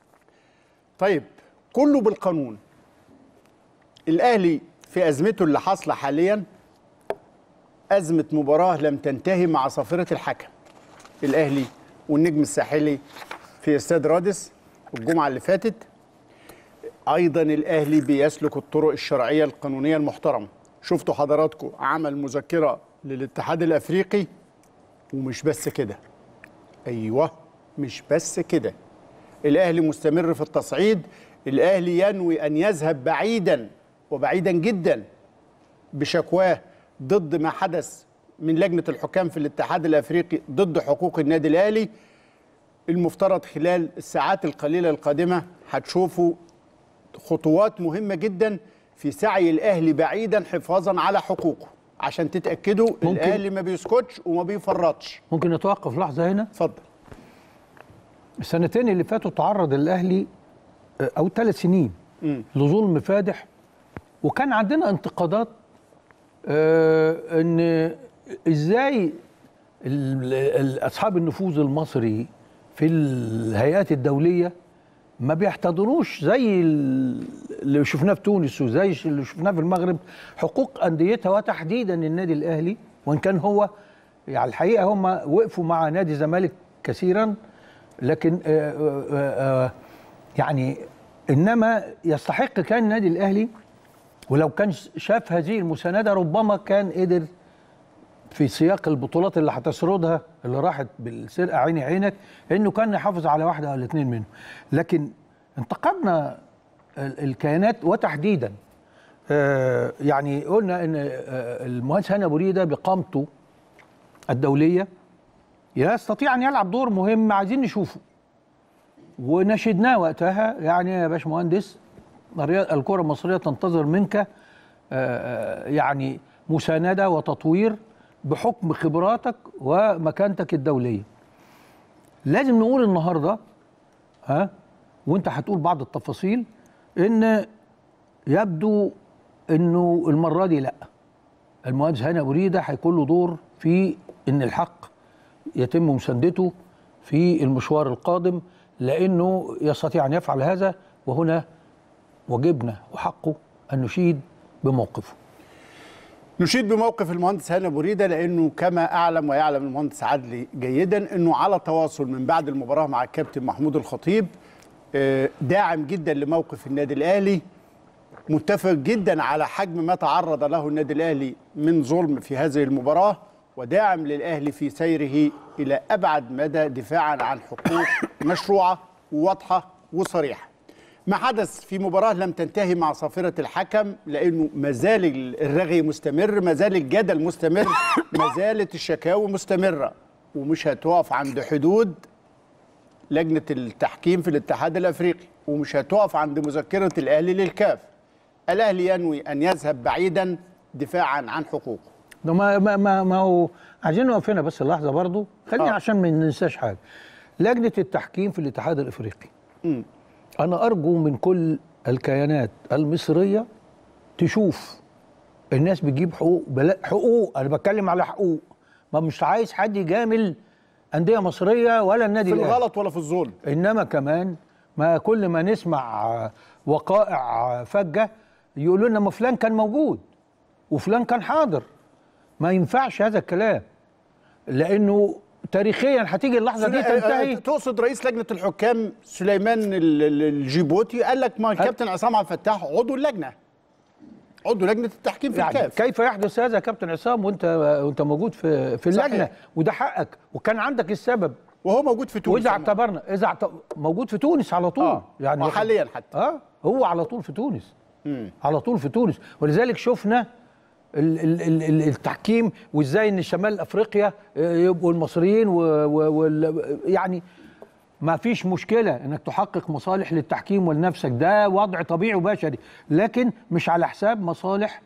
طيب كله بالقانون الاهلي في ازمته اللي حاصله حاليا ازمه مباراه لم تنتهي مع صافره الحكم الاهلي والنجم الساحلي في استاد رادس الجمعه اللي فاتت ايضا الاهلي بيسلك الطرق الشرعيه القانونيه المحترمه شفتوا حضراتكم عمل مذكره للاتحاد الافريقي ومش بس كده ايوه مش بس كده الاهلي مستمر في التصعيد الاهلي ينوي ان يذهب بعيدا وبعيدا جدا بشكواه ضد ما حدث من لجنه الحكام في الاتحاد الافريقي ضد حقوق النادي الاهلي المفترض خلال الساعات القليله القادمه هتشوفوا خطوات مهمه جدا في سعي الاهلي بعيدا حفاظا على حقوقه عشان تتاكدوا ممكن. الاهلي ما بيسكتش وما بيفرطش ممكن نتوقف لحظه هنا اتفضل السنتين اللي فاتوا تعرض الاهلي آه، او ثلاث سنين لظلم فادح وكان عندنا انتقادات آه، ان ازاي ال- ال- اصحاب النفوذ المصري في الهيئات الدوليه ما بيحتضنوش زي ال- اللي شفناه في تونس وزي اللي شفناه في المغرب حقوق انديتها وتحديدا النادي الاهلي وان كان هو يعني الحقيقه هم وقفوا مع نادي الزمالك كثيرا لكن آه، آه، آه، يعني انما يستحق كان النادي الاهلي ولو كان شاف هذه المسانده ربما كان قدر في سياق البطولات اللي هتسردها اللي راحت بالسرقه عيني عينك انه كان يحافظ على واحده او الاثنين منهم لكن انتقدنا ال- الكيانات وتحديدا آه، يعني قلنا ان آه، المهندس هاني ابو ريده بقامته الدوليه يستطيع ان يلعب دور مهم عايزين نشوفه ونشدناه وقتها يعني يا باشمهندس الريا- الكره المصريه تنتظر منك آه، آه، يعني مسانده وتطوير بحكم خبراتك ومكانتك الدوليه لازم نقول النهارده ها وانت هتقول بعض التفاصيل ان يبدو انه المره دي لا المهندس هاني ابو ريده هيكون له دور في ان الحق يتم مساندته في المشوار القادم لانه يستطيع ان يفعل هذا وهنا واجبنا وحقه ان نشيد بموقفه نشيد بموقف المهندس هاني ابو ريده لانه كما اعلم ويعلم المهندس عدلي جيدا انه على تواصل من بعد المباراه مع الكابتن محمود الخطيب آه، داعم جدا لموقف النادي الاهلي متفق جدا على حجم ما تعرض له النادي الاهلي من ظلم في هذه المباراه وداعم للاهلي في سيره الى ابعد مدى دفاعا عن حقوق مشروعه وواضحه وصريحه. ما حدث في مباراه لم تنتهي مع صافره الحكم لانه ما زال الرغي مستمر، ما زال الجدل مستمر، ما زالت الشكاوي مستمره ومش هتقف عند حدود لجنه التحكيم في الاتحاد الافريقي ومش هتقف عند مذكره الاهلي للكاف. الاهلي ينوي ان يذهب بعيدا دفاعا عن حقوقه. ده ما ما ما, ما هو عايزين نقف هنا بس لحظه برضو خليني آه. عشان ما ننساش حاجه لجنه التحكيم في الاتحاد الافريقي انا ارجو من كل الكيانات المصريه تشوف الناس بتجيب حقوق بلا حقوق انا بتكلم على حقوق ما مش عايز حد يجامل انديه مصريه ولا النادي في الأهلي. الغلط ولا في الظلم. انما كمان ما كل ما نسمع وقائع فجه يقولوا لنا ما فلان كان موجود وفلان كان حاضر ما ينفعش هذا الكلام لانه تاريخيا هتيجي اللحظه دي تنتهي تقصد رئيس لجنه الحكام سليمان ال- ال- الجيبوتي قال لك ما الكابتن عصام عبد الفتاح عضو اللجنه عضو لجنه التحكيم في يعني الكاف كيف يحدث هذا يا كابتن عصام وانت وانت موجود في في صحيح. اللجنه وده حقك وكان عندك السبب وهو موجود في تونس واذا اعتبرنا اذا اعت- موجود في تونس على طول اه يعني وحاليا حتى اه هو على طول في تونس على طول في تونس ولذلك شفنا ال- ال- ال- ال- التحكيم وازاي ان شمال افريقيا آه، يبقوا المصريين و و وال- يعني ما فيش مشكله انك تحقق مصالح للتحكيم ولنفسك ده وضع طبيعي وبشري لكن مش على حساب مصالح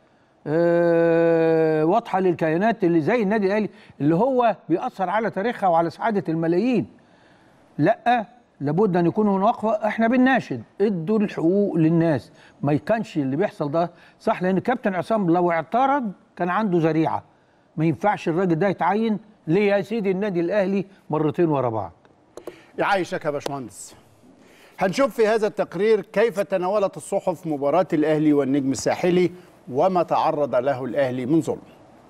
آه، واضحه للكيانات اللي زي النادي الاهلي اللي هو بيأثر على تاريخها وعلى سعاده الملايين لا لابد ان يكون هناك وقفه احنا بنناشد ادوا الحقوق للناس ما كانش اللي بيحصل ده صح لان كابتن عصام لو اعترض كان عنده ذريعه ما ينفعش الراجل ده يتعين ليه يا سيدي النادي الاهلي مرتين ورا بعض يعيشك يا باشمهندس هنشوف في هذا التقرير كيف تناولت الصحف مباراة الأهلي والنجم الساحلي وما تعرض له الأهلي من ظلم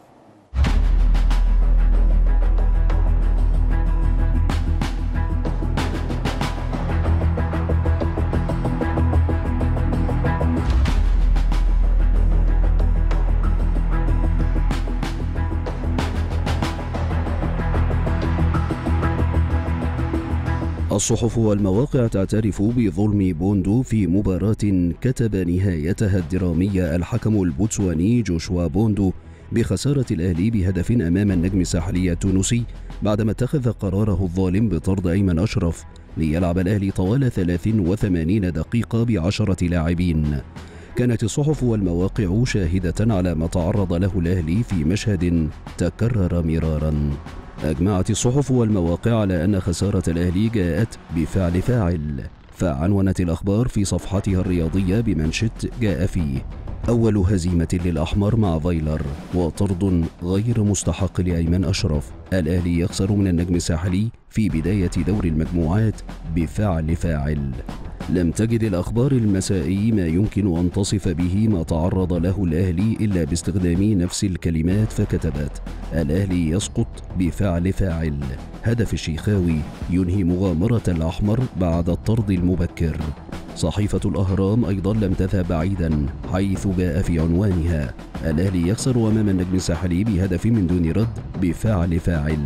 الصحف والمواقع تعترف بظلم بوندو في مباراة كتب نهايتها الدرامية الحكم البوتسواني جوشوا بوندو بخسارة الأهلي بهدف أمام النجم الساحلي التونسي بعدما اتخذ قراره الظالم بطرد أيمن أشرف ليلعب الأهلي طوال 83 دقيقة بعشرة لاعبين كانت الصحف والمواقع شاهدة على ما تعرض له الأهلي في مشهد تكرر مرارا أجمعت الصحف والمواقع على أن خسارة الأهلي جاءت بفعل فاعل فعنونت الأخبار في صفحتها الرياضية بمنشط جاء فيه أول هزيمة للأحمر مع فايلر وطرد غير مستحق لأيمن أشرف الأهلي يخسر من النجم الساحلي في بداية دور المجموعات بفعل فاعل لم تجد الأخبار المسائي ما يمكن أن تصف به ما تعرض له الأهلي إلا باستخدام نفس الكلمات فكتبت الأهلي يسقط بفعل فاعل هدف الشيخاوي ينهي مغامرة الأحمر بعد الطرد المبكر صحيفة الأهرام أيضا لم تذهب بعيدا حيث جاء في عنوانها الأهلي يخسر أمام النجم الساحلي بهدف من دون رد بفعل فاعل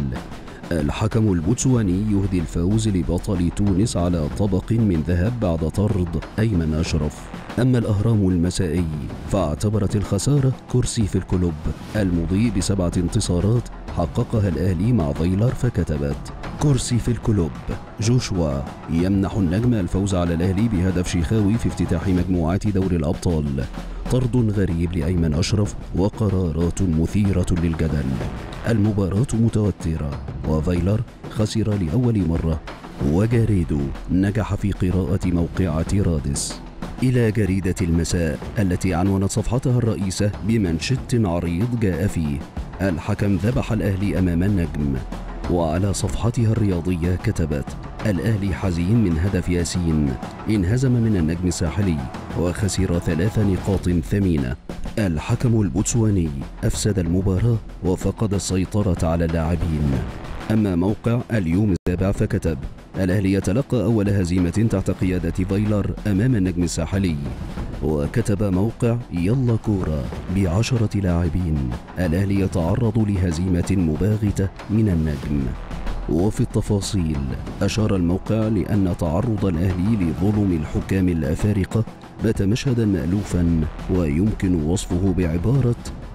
الحكم البوتسواني يهدي الفوز لبطل تونس على طبق من ذهب بعد طرد أيمن أشرف أما الأهرام المسائي فاعتبرت الخسارة كرسي في الكلوب المضي بسبعة انتصارات حققها الأهلي مع فايلر فكتبت كرسي في الكلوب جوشوا يمنح النجم الفوز على الأهلي بهدف شيخاوي في افتتاح مجموعات دور الأبطال طرد غريب لأيمن أشرف وقرارات مثيرة للجدل المباراة متوترة وفايلر خسر لأول مرة وجاريدو نجح في قراءة موقعة رادس إلى جريدة المساء التي عنونت صفحتها الرئيسة بمنشط عريض جاء فيه الحكم ذبح الأهلي أمام النجم وعلى صفحتها الرياضية كتبت الأهلي حزين من هدف ياسين انهزم من النجم الساحلي وخسر ثلاث نقاط ثمينة الحكم البوتسواني أفسد المباراة وفقد السيطرة على اللاعبين أما موقع اليوم السابع فكتب الأهلي يتلقى أول هزيمة تحت قيادة فايلر أمام النجم الساحلي وكتب موقع يلا كورة بعشرة لاعبين الأهلي يتعرض لهزيمة مباغتة من النجم وفي التفاصيل أشار الموقع لأن تعرض الأهلي لظلم الحكام الأفارقة بات مشهدا مألوفا ويمكن وصفه بعبارة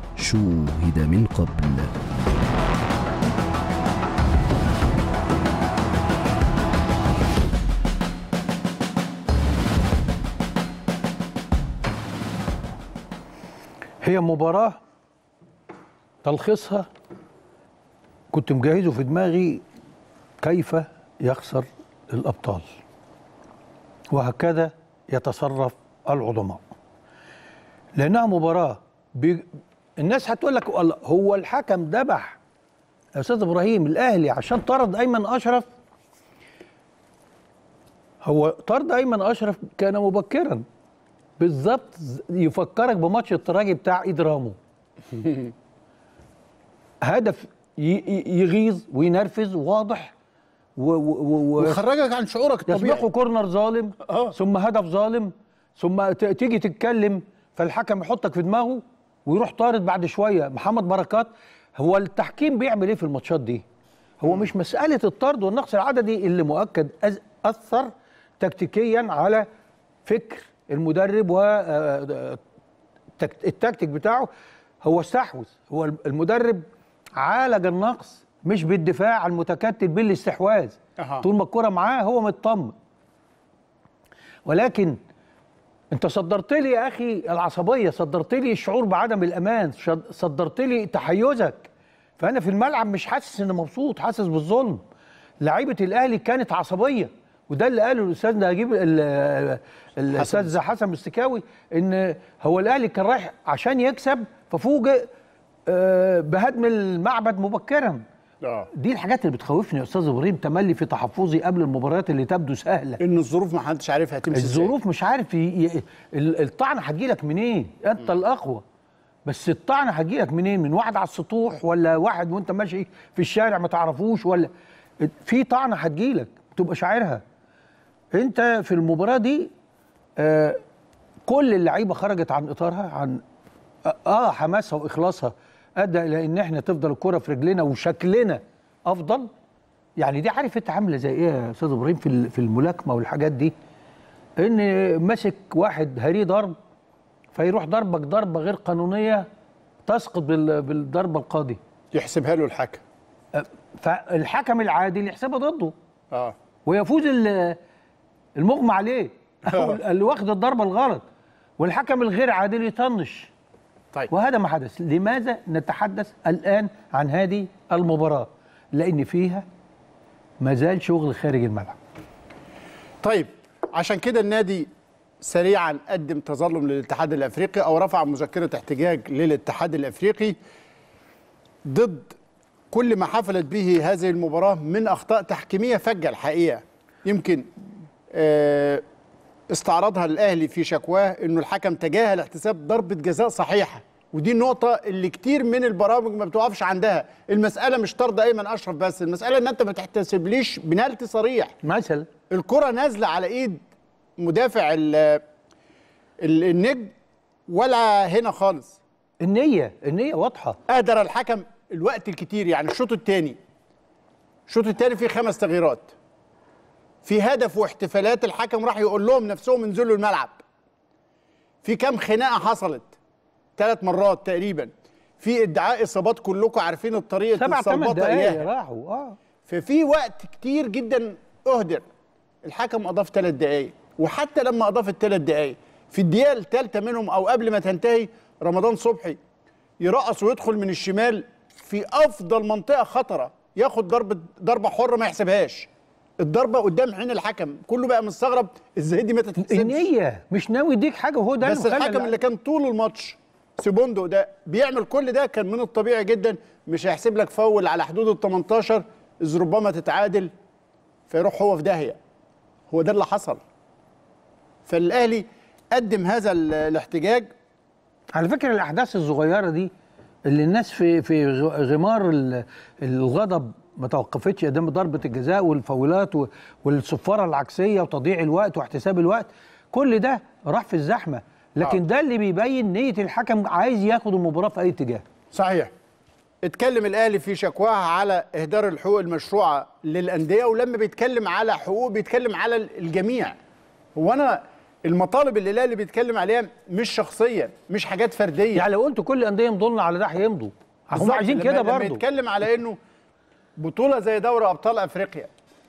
شوهد من قبل هي مباراة تلخيصها كنت مجهزه في دماغي كيف يخسر الأبطال وهكذا يتصرف العظماء لأنها مباراة بي... الناس هتقول لك والله هو الحكم ذبح يا أستاذ إبراهيم الأهلي عشان طرد أيمن أشرف هو طرد أيمن أشرف كان مبكرا بالظبط يفكرك بماتش التراجي بتاع ايد رامو هدف يغيظ وينرفز واضح و و و ويخرجك عن شعورك الطبيعي يسبقه كورنر ظالم آه. ثم هدف ظالم ثم تيجي تتكلم فالحكم يحطك في دماغه ويروح طارد بعد شويه محمد بركات هو التحكيم بيعمل ايه في الماتشات دي هو مش مساله الطرد والنقص العددي اللي مؤكد اثر تكتيكيا على فكر المدرب و التكتيك بتاعه هو استحوذ هو المدرب عالج النقص مش بالدفاع المتكتل بالاستحواذ أه. طول ما الكره معاه هو مطمن ولكن انت صدرت لي يا اخي العصبيه صدرت لي الشعور بعدم الامان صدرت لي تحيزك فانا في الملعب مش حاسس اني مبسوط حاسس بالظلم لعيبه الاهلي كانت عصبيه وده اللي قاله الاستاذ نجيب ال- الاستاذ حسن مستكاوي ان هو الاهلي كان رايح عشان يكسب ففوجئ آه، بهدم المعبد مبكرا اه دي الحاجات اللي بتخوفني يا استاذ ابراهيم تملي في تحفظي قبل المباريات اللي تبدو سهله ان الظروف ما حدش عارفها هتمشي ازاي الظروف مش عارف ي... ي... ال- الطعنه هتجيلك منين انت الاقوى بس الطعنه هتجيلك منين من واحد على السطوح ولا واحد وانت ماشي في الشارع ما تعرفوش ولا في طعنه هتجيلك تبقى شاعرها انت في المباراه دي آه كل اللعيبه خرجت عن اطارها عن اه حماسها واخلاصها ادى الى ان احنا تفضل الكره في رجلنا وشكلنا افضل يعني دي عارف انت عامله زي ايه يا استاذ ابراهيم في ال- في الملاكمه والحاجات دي ان ماسك واحد هريه ضرب فيروح ضربك ضربه غير قانونيه تسقط بال- بالضربه القاضيه يحسبها له الحكم أه، فالحكم العادل يحسبها ضده اه ويفوز ال- المغمى عليه أو اللي واخد الضربه الغلط والحكم الغير عادل يطنش طيب وهذا ما حدث لماذا نتحدث الآن عن هذه المباراة لأن فيها ما زال شغل خارج الملعب طيب عشان كده النادي سريعا قدم تظلم للاتحاد الافريقي او رفع مذكره احتجاج للاتحاد الافريقي ضد كل ما حفلت به هذه المباراه من اخطاء تحكيميه فجه الحقيقه يمكن آه، استعرضها الاهلي في شكواه انه الحكم تجاهل احتساب ضربه جزاء صحيحه ودي النقطة اللي كتير من البرامج ما بتوقفش عندها، المسألة مش طرد أيمن أشرف بس، المسألة إن أنت ما تحتسبليش بنالتي صريح، مثلا الكرة نازلة على ايد مدافع ال ال- النجم ولا هنا خالص النية النية واضحة اهدر الحكم الوقت الكتير يعني الشوط الثاني الشوط الثاني فيه خمس تغييرات في هدف واحتفالات الحكم راح يقول لهم نفسهم انزلوا الملعب في كام خناقه حصلت ثلاث مرات تقريبا في ادعاء اصابات كلكم عارفين الطريقه سبع ثمان السلبطة دقايق إياها. راحوا اه ففي وقت كتير جدا اهدر الحكم اضاف ثلاث دقائق وحتى لما اضاف الثلاث دقائق في الدقيقه الثالثه منهم او قبل ما تنتهي رمضان صبحي يرقص ويدخل من الشمال في افضل منطقه خطره ياخد ضربه ضربه حره ما يحسبهاش الضربه قدام عين الحكم كله بقى مستغرب ازاي دي ما تتحسبش النية مش ناوي يديك حاجة وهو ده بس اللي مخلي الحكم اللي كان طول الماتش سيبوندو ده بيعمل كل ده كان من الطبيعي جدا مش هيحسب لك فاول على حدود ال 18 اذ ربما تتعادل فيروح هو في داهيه هو ده اللي حصل فالاهلي قدم هذا ال- الاحتجاج على فكرة الأحداث الصغيرة دي اللي الناس في في غ- غمار ال- الغضب ما توقفتش قدام ضربة الجزاء والفاولات و- والصفارة العكسية وتضييع الوقت واحتساب الوقت كل ده راح في الزحمة لكن آه. ده اللي بيبين نية الحكم عايز ياخد المباراة في أي اتجاه صحيح اتكلم الاهلي في شكواها على اهدار الحقوق المشروعه للانديه ولما بيتكلم على حقوق بيتكلم على الجميع هو انا المطالب اللي الاهلي بيتكلم عليها مش شخصيه مش حاجات فرديه يعني لو قلت كل الأندية يمضوا على ده هيمضوا هم بالظبط. عايزين لما- كده لما برضه يتكلم على انه بطوله زي دوري ابطال افريقيا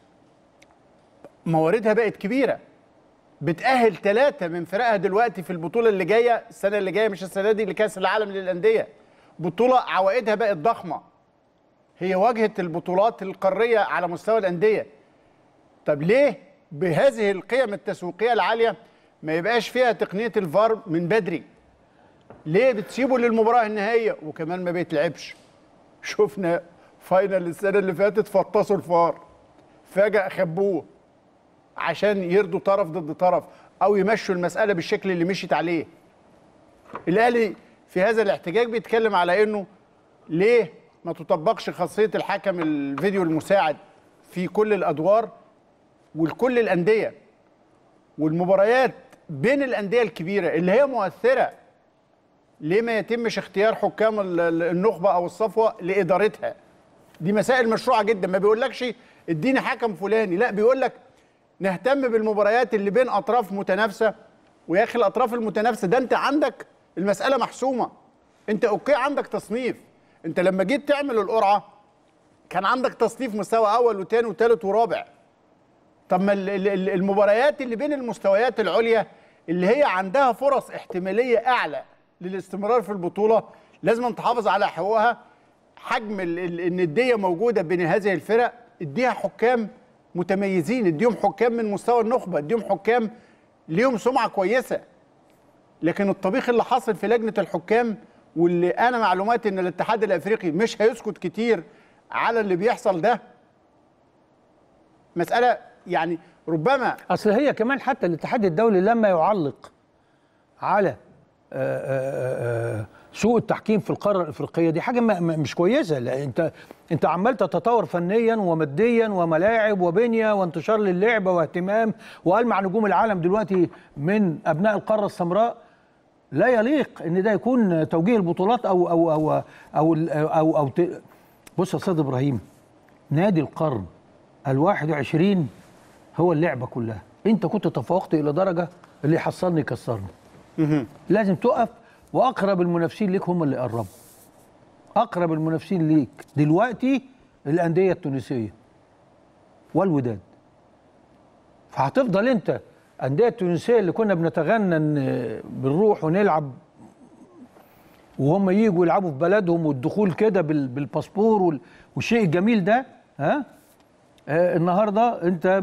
مواردها بقت كبيره بتأهل ثلاثة من فرقها دلوقتي في البطولة اللي جاية السنة اللي جاية مش السنة دي لكأس العالم للأندية بطولة عوائدها بقت ضخمة هي واجهة البطولات القارية على مستوى الأندية طب ليه بهذه القيم التسويقية العالية ما يبقاش فيها تقنية الفار من بدري ليه بتسيبه للمباراة النهائية وكمان ما بيتلعبش شفنا فاينل السنة اللي فاتت فطسوا الفار فجأة خبوه عشان يرضوا طرف ضد طرف او يمشوا المسألة بالشكل اللي مشيت عليه الاهلي في هذا الاحتجاج بيتكلم على انه ليه ما تطبقش خاصية الحكم الفيديو المساعد في كل الادوار ولكل الاندية والمباريات بين الاندية الكبيرة اللي هي مؤثرة ليه ما يتمش اختيار حكام ال- ال- النخبه او الصفوه لادارتها دي مسائل مشروعه جدا ما بيقولكش اديني حكم فلاني لا بيقول لك نهتم بالمباريات اللي بين اطراف متنافسه ويا اخي الاطراف المتنافسه ده انت عندك المساله محسومه انت اوكي عندك تصنيف انت لما جيت تعمل القرعه كان عندك تصنيف مستوى اول وثاني وثالث ورابع طب ما ال- ال- ال- المباريات اللي بين المستويات العليا اللي هي عندها فرص احتماليه اعلى للاستمرار في البطوله لازم تحافظ على حقوقها حجم ال- ال- النديه موجوده بين هذه الفرق اديها حكام متميزين اديهم حكام من مستوى النخبه اديهم حكام ليهم سمعه كويسه لكن الطبيخ اللي حاصل في لجنه الحكام واللي انا معلوماتي ان الاتحاد الافريقي مش هيسكت كتير على اللي بيحصل ده مساله يعني ربما اصل هي كمان حتى الاتحاد الدولي لما يعلق على آه، آه، آه، سوء التحكيم في القاره الافريقيه دي حاجه ما- ما- مش كويسه لان انت انت عمال تتطور فنيا وماديا وملاعب وبنيه وانتشار للعبه واهتمام والمع نجوم العالم دلوقتي من ابناء القاره السمراء لا يليق ان ده يكون توجيه البطولات او او او او او, أو, أو ت... بص يا استاذ ابراهيم نادي القرن الواحد وعشرين هو اللعبه كلها انت كنت تفوقت الى درجه اللي يحصلني يكسرني لازم تقف واقرب المنافسين ليك هم اللي قربوا اقرب المنافسين ليك دلوقتي الانديه التونسيه والوداد فهتفضل انت الانديه التونسيه اللي كنا بنتغنى ان بنروح ونلعب وهم يجوا يلعبوا في بلدهم والدخول كده بال- بالباسبور وال- والشيء الجميل ده ها آه النهارده انت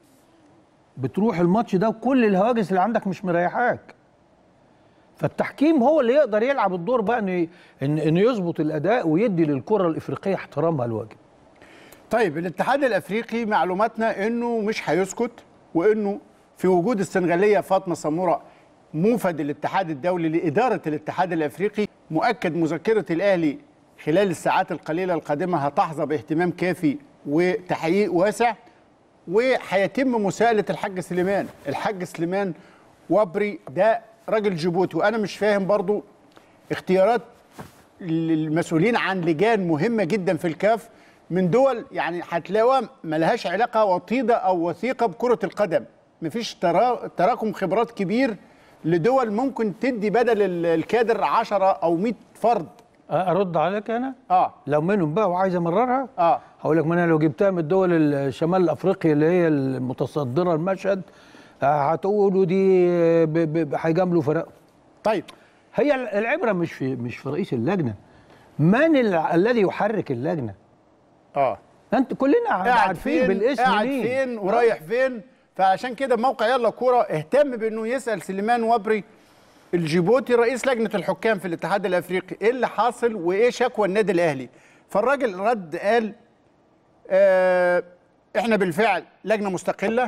بتروح الماتش ده وكل الهواجس اللي عندك مش مريحاك فالتحكيم هو اللي يقدر يلعب الدور بقى انه ان انه يظبط الاداء ويدي للكره الافريقيه احترامها الواجب طيب الاتحاد الافريقي معلوماتنا انه مش هيسكت وانه في وجود السنغاليه فاطمه سموره موفد الاتحاد الدولي لاداره الاتحاد الافريقي مؤكد مذكره الاهلي خلال الساعات القليله القادمه هتحظى باهتمام كافي وتحقيق واسع وهيتم مساءله الحاج سليمان الحاج سليمان وبري ده راجل جيبوتي وانا مش فاهم برضو اختيارات المسؤولين عن لجان مهمه جدا في الكاف من دول يعني هتلاقوها ملهاش علاقه وطيده او وثيقه بكره القدم مفيش ترا- تراكم خبرات كبير لدول ممكن تدي بدل ال- الكادر 10 او 100 فرد ارد عليك انا اه لو منهم بقى وعايز امررها اه هقول لك ما انا لو جبتها من الدول الشمال الافريقيا اللي هي المتصدره المشهد آه، هتقولوا دي ب- ب- هيجاملوا فرق طيب هي العبره مش في مش في رئيس اللجنه من ال- الذي يحرك اللجنه اه انت كلنا قاعد عارفين فين بالاسم قاعد مين فين ورايح فين فعشان كده موقع يلا كوره اهتم بانه يسال سليمان وبري الجيبوتي رئيس لجنه الحكام في الاتحاد الافريقي ايه اللي حاصل وايه شكوى النادي الاهلي فالراجل رد قال آه احنا بالفعل لجنه مستقله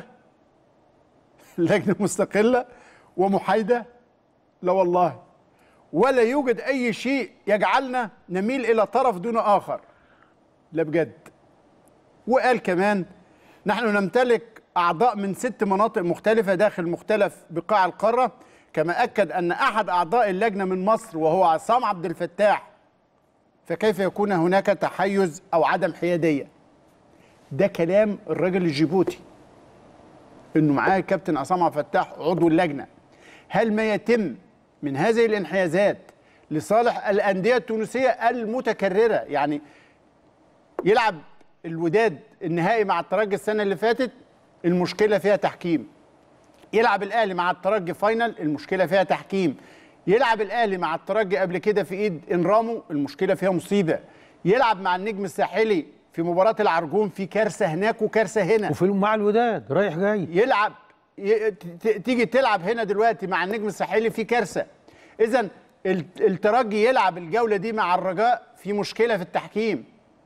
لجنه مستقله ومحايده لا والله ولا يوجد اي شيء يجعلنا نميل الى طرف دون اخر لا بجد وقال كمان نحن نمتلك أعضاء من ست مناطق مختلفة داخل مختلف بقاع القارة كما أكد أن أحد أعضاء اللجنة من مصر وهو عصام عبد الفتاح فكيف يكون هناك تحيز أو عدم حيادية ده كلام الراجل الجيبوتي انه معاه كابتن عصام عبد الفتاح عضو اللجنه هل ما يتم من هذه الانحيازات لصالح الانديه التونسيه المتكرره يعني يلعب الوداد النهائي مع الترجي السنه اللي فاتت المشكله فيها تحكيم يلعب الاهلي مع الترجي فاينل المشكله فيها تحكيم يلعب الاهلي مع الترجي قبل كده في ايد انرامو المشكله فيها مصيبه يلعب مع النجم الساحلي في مباراه العرجون في كارثه هناك وكارثه هنا وفي مع الوداد رايح جاي يلعب ي- ت- تيجي تلعب هنا دلوقتي مع النجم الساحلي في كارثه اذا الترجي يلعب الجوله دي مع الرجاء في مشكله في التحكيم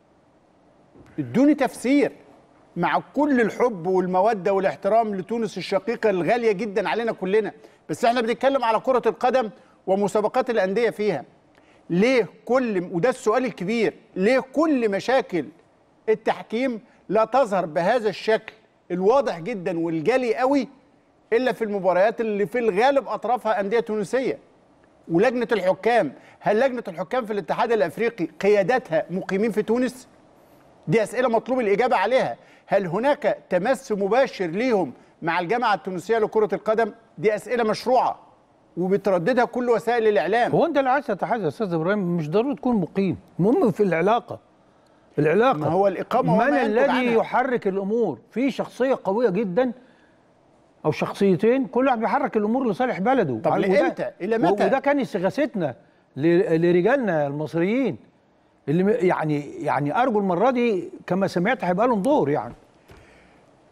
ادوني تفسير مع كل الحب والموده والاحترام لتونس الشقيقه الغاليه جدا علينا كلنا بس احنا بنتكلم على كره القدم ومسابقات الانديه فيها ليه كل وده السؤال الكبير ليه كل مشاكل التحكيم لا تظهر بهذا الشكل الواضح جدا والجلي قوي الا في المباريات اللي في الغالب اطرافها انديه تونسيه ولجنه الحكام هل لجنه الحكام في الاتحاد الافريقي قيادتها مقيمين في تونس دي اسئله مطلوب الاجابه عليها هل هناك تمس مباشر ليهم مع الجامعه التونسيه لكره القدم دي اسئله مشروعه وبترددها كل وسائل الاعلام هو انت اللي عايز تتحدث يا استاذ ابراهيم مش ضروري تكون مقيم المهم في العلاقه العلاقه ما هو الإقامة وما من ينتج الذي عنها. يحرك الامور في شخصيه قويه جدا او شخصيتين كل واحد بيحرك الامور لصالح بلده طب وده- لإمتى؟ إلى متى؟ وده كان استغاثتنا ل- لرجالنا المصريين اللي م- يعني يعني ارجو المره دي كما سمعت هيبقى لهم دور يعني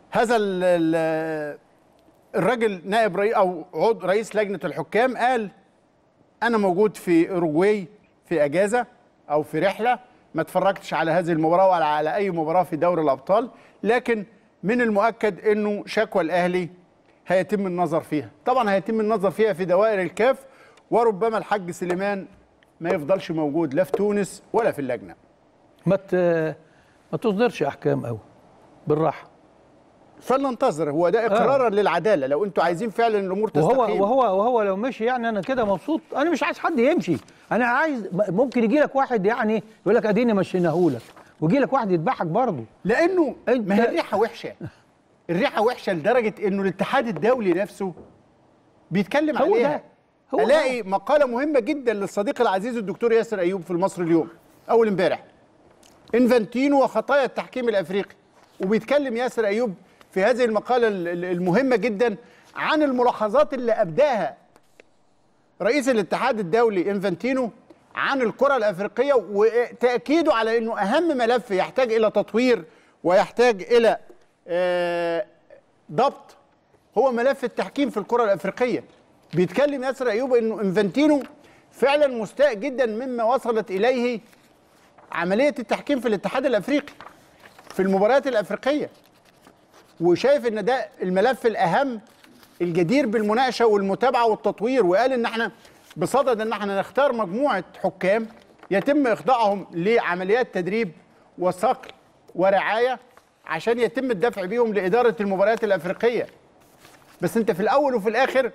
هذا ال- ال- الراجل نائب رئيس او عضو رئيس لجنه الحكام قال انا موجود في اوروجواي في اجازه او في رحله ما اتفرجتش على هذه المباراه ولا على اي مباراه في دوري الابطال لكن من المؤكد انه شكوى الاهلي هيتم النظر فيها طبعا هيتم النظر فيها في دوائر الكاف وربما الحاج سليمان ما يفضلش موجود لا في تونس ولا في اللجنه ما ت- ما تصدرش احكام قوي بالراحه فلننتظر هو ده اقرارا للعداله لو انتوا عايزين فعلا الامور تستقيم وهو وهو وهو لو مشي يعني انا كده مبسوط انا مش عايز حد يمشي انا عايز ممكن يجي لك واحد يعني يقول لك اديني مشيناه لك ويجي لك واحد يذبحك برضه لانه أنت- ما هي الريحه وحشه الريحه وحشه لدرجه انه الاتحاد الدولي نفسه بيتكلم هو عليها ده. هو الاقي مقاله مهمه جدا للصديق العزيز الدكتور ياسر ايوب في المصري اليوم اول امبارح انفانتينو وخطايا التحكيم الافريقي وبيتكلم ياسر ايوب في هذه المقاله ال- ال- المهمه جدا عن الملاحظات اللي ابداها رئيس الاتحاد الدولي انفانتينو عن الكره الافريقيه وتاكيده على انه اهم ملف يحتاج الى تطوير ويحتاج الى آه، ضبط هو ملف التحكيم في الكره الافريقيه بيتكلم ياسر ايوب انه انفانتينو فعلا مستاء جدا مما وصلت اليه عمليه التحكيم في الاتحاد الافريقي في المباريات الافريقيه وشايف ان ده الملف الاهم الجدير بالمناقشه والمتابعه والتطوير وقال ان احنا بصدد ان احنا نختار مجموعه حكام يتم اخضاعهم لعمليات تدريب وصقل ورعايه عشان يتم الدفع بيهم لاداره المباريات الافريقيه بس انت في الاول وفي الاخر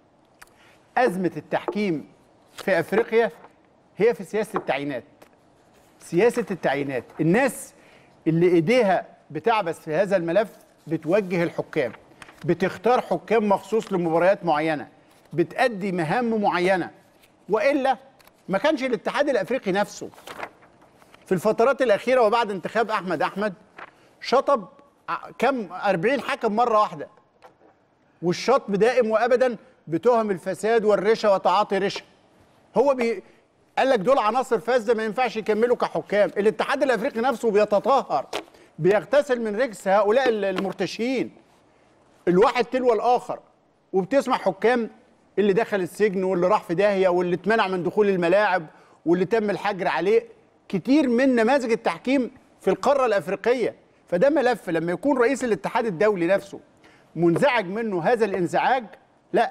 ازمه التحكيم في افريقيا هي في سياسه التعيينات سياسه التعيينات الناس اللي ايديها بتعبث في هذا الملف بتوجه الحكام بتختار حكام مخصوص لمباريات معينه بتأدي مهام معينه والا ما كانش الاتحاد الافريقي نفسه في الفترات الاخيره وبعد انتخاب احمد احمد شطب ع- كم 40 حكم مره واحده والشطب دائم وابدا بتهم الفساد والرشا وتعاطي رشا هو بي قال لك دول عناصر فاسده ما ينفعش يكملوا كحكام الاتحاد الافريقي نفسه بيتطهر بيغتسل من رجس هؤلاء ال- المرتشيين الواحد تلو الاخر وبتسمع حكام اللي دخل السجن واللي راح في داهيه واللي اتمنع من دخول الملاعب واللي تم الحجر عليه كتير من نماذج التحكيم في القاره الافريقيه فده ملف لما يكون رئيس الاتحاد الدولي نفسه منزعج منه هذا الانزعاج لا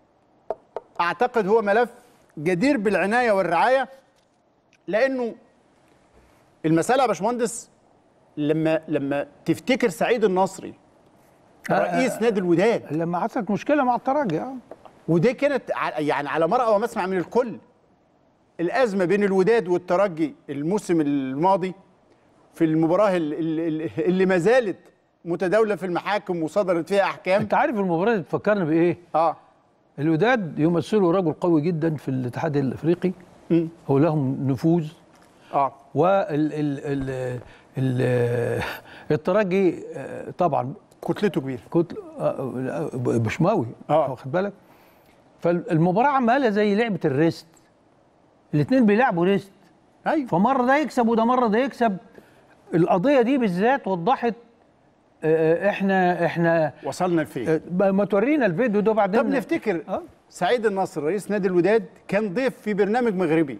اعتقد هو ملف جدير بالعنايه والرعايه لانه المساله يا باشمهندس لما لما تفتكر سعيد النصري رئيس نادي الوداد لما حصلت مشكله مع الترجي اه ودي كانت ع- يعني على مرأى ومسمع من الكل الأزمة بين الوداد والترجي الموسم الماضي في المباراة ال- ال- ال- اللي ما زالت متداولة في المحاكم وصدرت فيها أحكام انت عارف المباراه دي بتفكرني بايه؟ اه الوداد يمثلوا رجل قوي جدا في الاتحاد الافريقي مم. هو لهم نفوذ اه وال ال ال ال الترجي آه، طبعا كتلته كبيرة كتل آه، آه، بشماوي آه. واخد بالك فالمباراه عماله زي لعبه الريست الاثنين بيلعبوا ريست ايوه فمره ده يكسب وده مره ده يكسب القضيه دي بالذات وضحت آه، احنا احنا وصلنا لفين آه، ما تورينا الفيديو ده بعدين طب نفتكر آه. سعيد النصر رئيس نادي الوداد كان ضيف في برنامج مغربي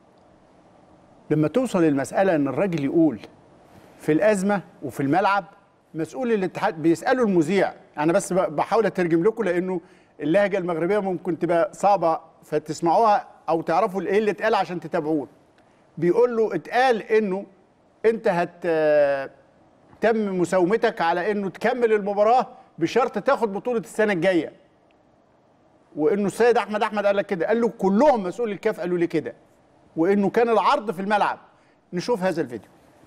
لما توصل المسألة ان الراجل يقول في الأزمة وفي الملعب مسؤول الاتحاد بيسألوا المذيع أنا بس ب- بحاول أترجم لكم لأنه اللهجة المغربية ممكن تبقى صعبة فتسمعوها أو تعرفوا إيه اللي اتقال عشان تتابعوه بيقول له اتقال إنه أنت هت تم مساومتك على إنه تكمل المباراة بشرط تاخد بطولة السنة الجاية وانه السيد احمد احمد قال لك كده قال له كلهم مسؤول الكاف قالوا لي كده وانه كان العرض في الملعب نشوف هذا الفيديو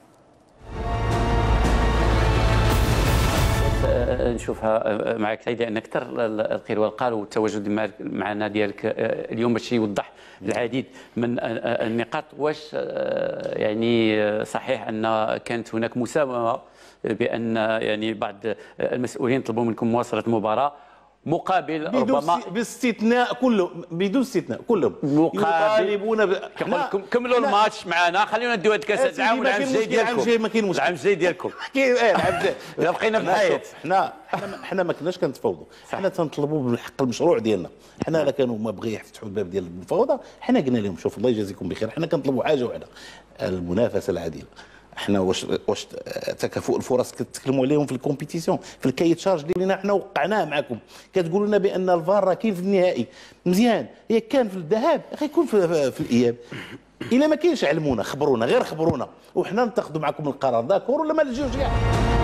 آه، نشوفها آه، معك سعيد لان اكثر ال- القيل والقال والتواجد مع- معنا ديالك آه، اليوم باش يوضح العديد من آه، آه، النقاط واش آه، يعني آه، صحيح ان كانت هناك مساومه بان يعني بعض المسؤولين طلبوا منكم مواصله المباراه مقابل بدون ربما است- باستثناء كلهم بدون استثناء كلهم مقابل يطالبون ب... كيقول لا، لكم كملوا لا. الماتش معنا خلينا نديو هاد كاس أسيدي، العام ما والعام كاين الجاي مشكل، العام الجاي ما كاين ديالكم مشكل. العام الجاي ديالكم كاين ايه العبد إذا بقينا في حنا الحياة. حنا حنا ما- حنا ما كناش كنتفاوضوا حنا تنطلبوا بالحق المشروع ديالنا حنا لا كانوا ما بغي يفتحوا الباب ديال المفاوضه حنا قلنا لهم شوف الله يجازيكم بخير حنا كنطلبوا حاجه واحده المنافسه العادله احنا واش واش تكافؤ الفرص كتكلموا عليهم في الكومبيتيسيون في الكاي تشارج ديالنا حنا وقعناه معكم كتقولوا لنا بان الفار راه كاين في النهائي مزيان هي كان في الذهاب غيكون في, في, في الاياب الا ما كاينش علمونا خبرونا غير خبرونا وحنا نتخذوا معكم القرار داكور ولا ما نلجيوش يعني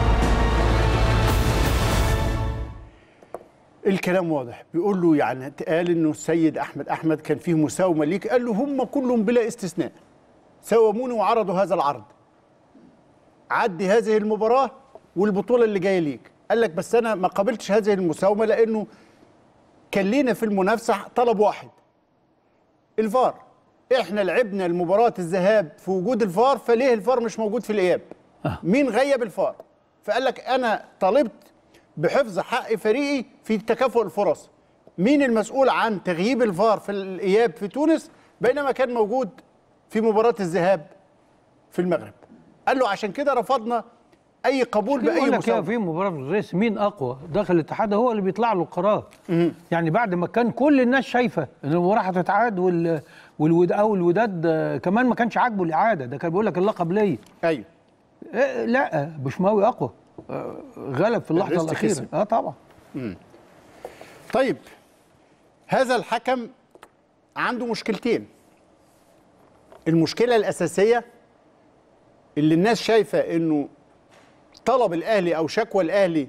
الكلام واضح بيقول له يعني قال انه السيد احمد احمد كان فيه مساومه ليك قال له هم كلهم بلا استثناء ساوموني وعرضوا هذا العرض عدي هذه المباراه والبطوله اللي جايه ليك قال لك بس انا ما قابلتش هذه المساومه لانه كان لينا في المنافسه طلب واحد الفار احنا لعبنا المباراه الذهاب في وجود الفار فليه الفار مش موجود في الاياب مين غيب الفار فقال لك انا طالبت بحفظ حق فريقي في تكافؤ الفرص مين المسؤول عن تغييب الفار في الاياب في تونس بينما كان موجود في مباراه الذهاب في المغرب قال له عشان كده رفضنا اي قبول باي بيقول لك يا مساومه في مباراه الرئيس مين اقوى داخل الاتحاد هو اللي بيطلع له القرار يعني بعد ما كان كل الناس شايفه ان المباراه هتتعاد وال والود او الوداد آه، كمان ما كانش عاجبه الاعاده ده كان بيقول لك اللقب ليا ايوه إيه لا بشماوي اقوى آه، غلب في اللحظه الريست الاخيره خسر. اه طبعا طيب هذا الحكم عنده مشكلتين المشكله الاساسيه اللي الناس شايفه انه طلب الاهلي او شكوى الاهلي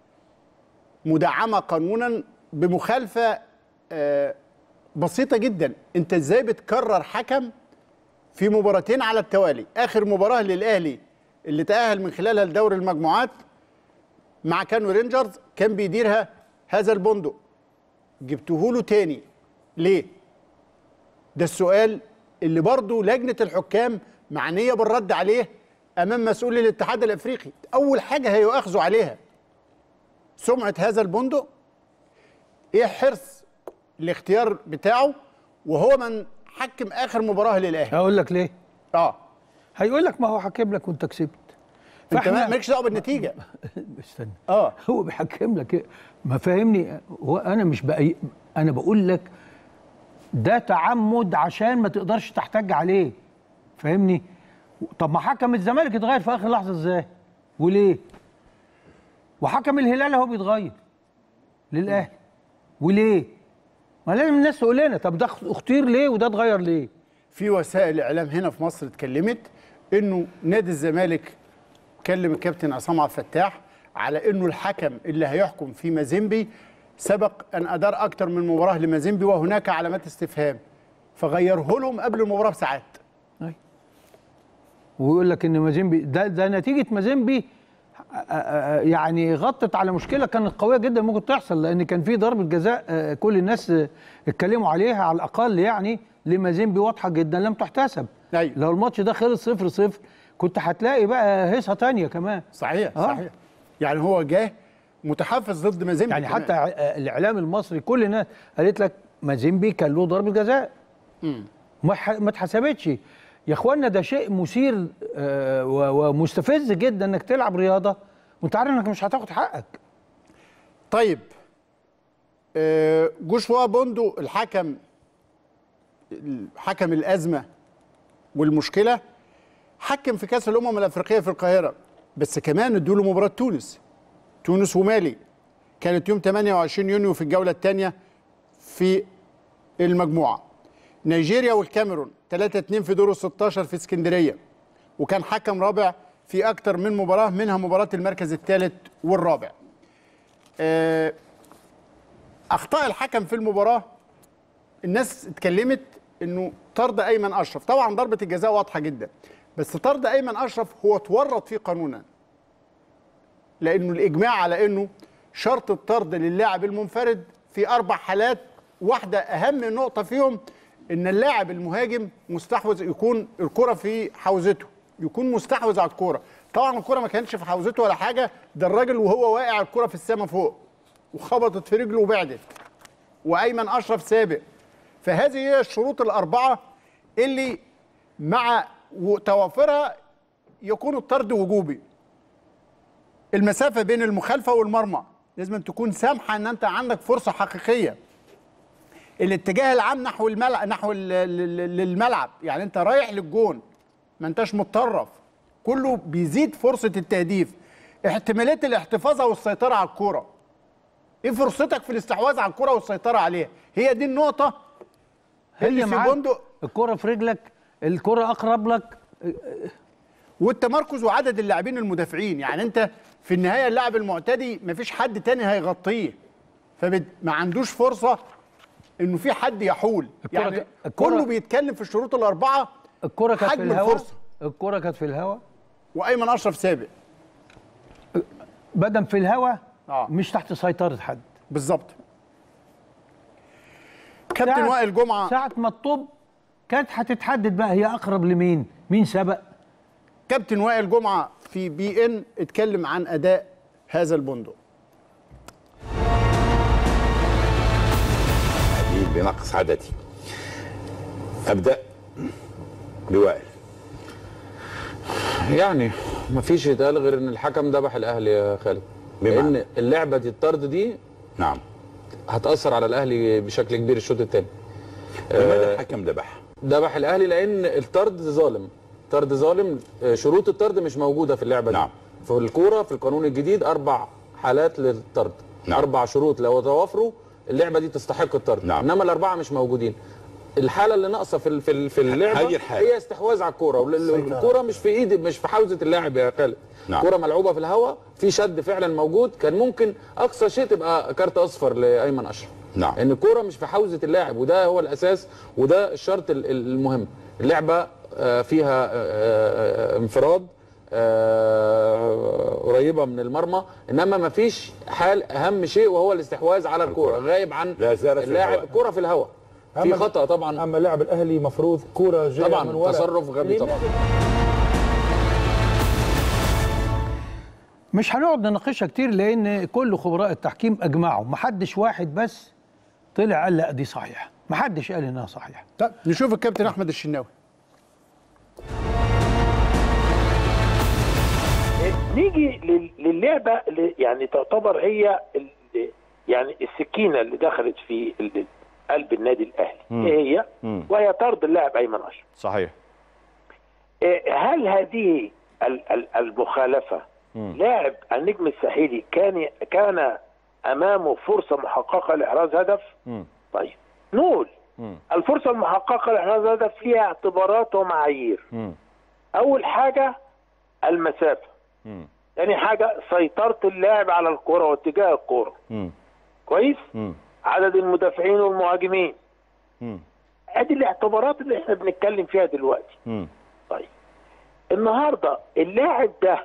مدعمه قانونا بمخالفه آه، بسيطه جدا انت ازاي بتكرر حكم في مباراتين على التوالي اخر مباراه للاهلي اللي تاهل من خلالها لدوري المجموعات مع كانو رينجرز كان بيديرها هذا البندق جبته له تاني ليه ده السؤال اللي برضه لجنه الحكام معنيه بالرد عليه امام مسؤول الاتحاد الافريقي اول حاجه هيؤاخذوا عليها سمعه هذا البندق ايه حرص الاختيار بتاعه وهو من حكم اخر مباراه للاهلي هقول لك ليه اه هيقول لك ما هو حكم لك وانت كسبت انت ما- مالكش دعوه بالنتيجه استنى اه هو بيحكم لك إيه؟ ما فاهمني هو انا مش بقى انا بقول لك ده تعمد عشان ما تقدرش تحتج عليه فاهمني طب ما حكم الزمالك اتغير في اخر لحظه ازاي وليه وحكم الهلال هو بيتغير للاهلي وليه ما لازم الناس تقول لنا طب ده اختير ليه وده اتغير ليه في وسائل اعلام هنا في مصر اتكلمت انه نادي الزمالك كلم الكابتن عصام عبد الفتاح على انه الحكم اللي هيحكم في مازيمبي سبق ان ادار اكتر من مباراه لمازيمبي وهناك علامات استفهام فغيره لهم قبل المباراه بساعات أي. ويقول لك ان مازيمبي ده ده نتيجه مازيمبي آه، آه، يعني غطت على مشكله كانت قويه جدا ممكن تحصل لان كان في ضربه جزاء آه، كل الناس آه، اتكلموا عليها على الاقل يعني لمازيمبي واضحه جدا لم تحتسب أيوة. لو الماتش ده خلص صفر صفر كنت هتلاقي بقى هيصه تانية كمان صحيح آه. صحيح يعني هو جه متحفز ضد مازيمبي يعني كمان. حتى ع- الاعلام المصري كل الناس قالت لك مازيمبي كان له ضربه جزاء ما ح- ما اتحسبتش يا اخوانا ده شيء مثير آه، و- ومستفز جدا انك تلعب رياضه وانت عارف انك مش هتاخد حقك طيب آه، جوشوا بوندو الحكم حكم الازمه والمشكله حكم في كاس الامم الافريقيه في القاهره بس كمان ادوا له مباراه تونس تونس ومالي كانت يوم 28 يونيو في الجوله الثانيه في المجموعه نيجيريا والكاميرون 3 2 في دور ال 16 في اسكندريه وكان حكم رابع في اكتر من مباراه منها مباراه المركز الثالث والرابع آه، اخطاء الحكم في المباراه الناس اتكلمت انه طرد ايمن اشرف طبعا ضربه الجزاء واضحه جدا بس طرد ايمن اشرف هو اتورط فيه قانونا لانه الاجماع على انه شرط الطرد للاعب المنفرد في اربع حالات واحده اهم نقطه فيهم ان اللاعب المهاجم مستحوذ يكون الكره في حوزته يكون مستحوذ على الكوره طبعا الكوره ما كانتش في حوزته ولا حاجه ده الراجل وهو واقع الكوره في السماء فوق وخبطت في رجله وبعدت وايمن اشرف سابق فهذه هي الشروط الاربعه اللي مع توافرها يكون الطرد وجوبي المسافه بين المخالفه والمرمى لازم أن تكون سامحه ان انت عندك فرصه حقيقيه الاتجاه العام نحو الملعب نحو ال- ال- ال- الملعب يعني انت رايح للجون ما انتش متطرف كله بيزيد فرصه التهديف احتماليه الاحتفاظ او السيطره على الكوره ايه فرصتك في الاستحواذ على الكوره والسيطره عليها هي دي النقطه اللي في معاك، بندق الكرة في رجلك الكرة أقرب لك والتمركز وعدد اللاعبين المدافعين يعني انت في النهايه اللاعب المعتدي مفيش حد تاني هيغطيه فما عندوش فرصه انه في حد يحول الكرة يعني ك- الكرة- كله بيتكلم في الشروط الاربعه الكرة كانت في حجم الهواء الفرصة. الكرة كانت في الهواء وايمن اشرف سابق بدم في الهواء آه. مش تحت سيطرة حد بالظبط كابتن ساعة- وائل جمعه ساعة ما الطب كانت هتتحدد بقى هي أقرب لمين مين سبق كابتن وائل جمعه في بي ان اتكلم عن اداء هذا البندق دي بنقص عددي ابدا بوائل يعني ما فيش يتقال غير ان الحكم ذبح الاهلي يا خالد بمعنى؟ لان اللعبه دي الطرد دي نعم هتاثر على الاهلي بشكل كبير الشوط الثاني لماذا الحكم ذبح؟ ذبح الاهلي لان الطرد ظالم طرد ظالم آه، شروط الطرد مش موجوده في اللعبه نعم. دي في الكوره في القانون الجديد اربع حالات للطرد نعم. اربع شروط لو توافروا اللعبه دي تستحق الطرد نعم. انما الاربعه مش موجودين الحاله اللي ناقصه في ال- في ال- في اللعبه هذه الحالة. هي استحواذ على الكوره وال- الكوره مش في ايد مش في حوزه اللاعب يا خالد نعم. كوره ملعوبه في الهواء في شد فعلا موجود كان ممكن اقصى شيء تبقى كارت اصفر لايمن اشرف نعم. ان الكوره مش في حوزه اللاعب وده هو الاساس وده الشرط ال- ال- المهم اللعبه آه، فيها آه، آه، انفراد آه، قريبه من المرمى انما ما فيش حال اهم شيء وهو الاستحواذ على الكوره الكرة. غايب عن لا زالت في اللاعب الهواء. الكوره في الهواء في أما- خطا طبعا اما لاعب الاهلي مفروض كوره جايه من طبعا ورا تصرف غبي طبعا مش هنقعد نناقشها كتير لأن كل خبراء التحكيم أجمعوا محدش واحد بس طلع قال لا دي صحيحة محدش قال إنها صحيحة طب نشوف الكابتن احمد الشناوي نيجي لل- للعبه اللي يعني تعتبر هي ال- يعني السكينه اللي دخلت في ال- قلب النادي الاهلي ايه هي؟ وهي طرد اللاعب ايمن اشرف صحيح إيه، هل هذه ال- ال- المخالفه لاعب النجم الساحلي كان كان امامه فرصه محققه لاحراز هدف؟ طيب نقول الفرصه المحققه لاحراز هدف فيها اعتبارات ومعايير اول حاجه المسافه ثاني حاجه سيطره اللاعب على الكره واتجاه الكره كويس عدد المدافعين والمهاجمين ادي الاعتبارات اللي احنا بنتكلم فيها دلوقتي طيب النهارده اللاعب ده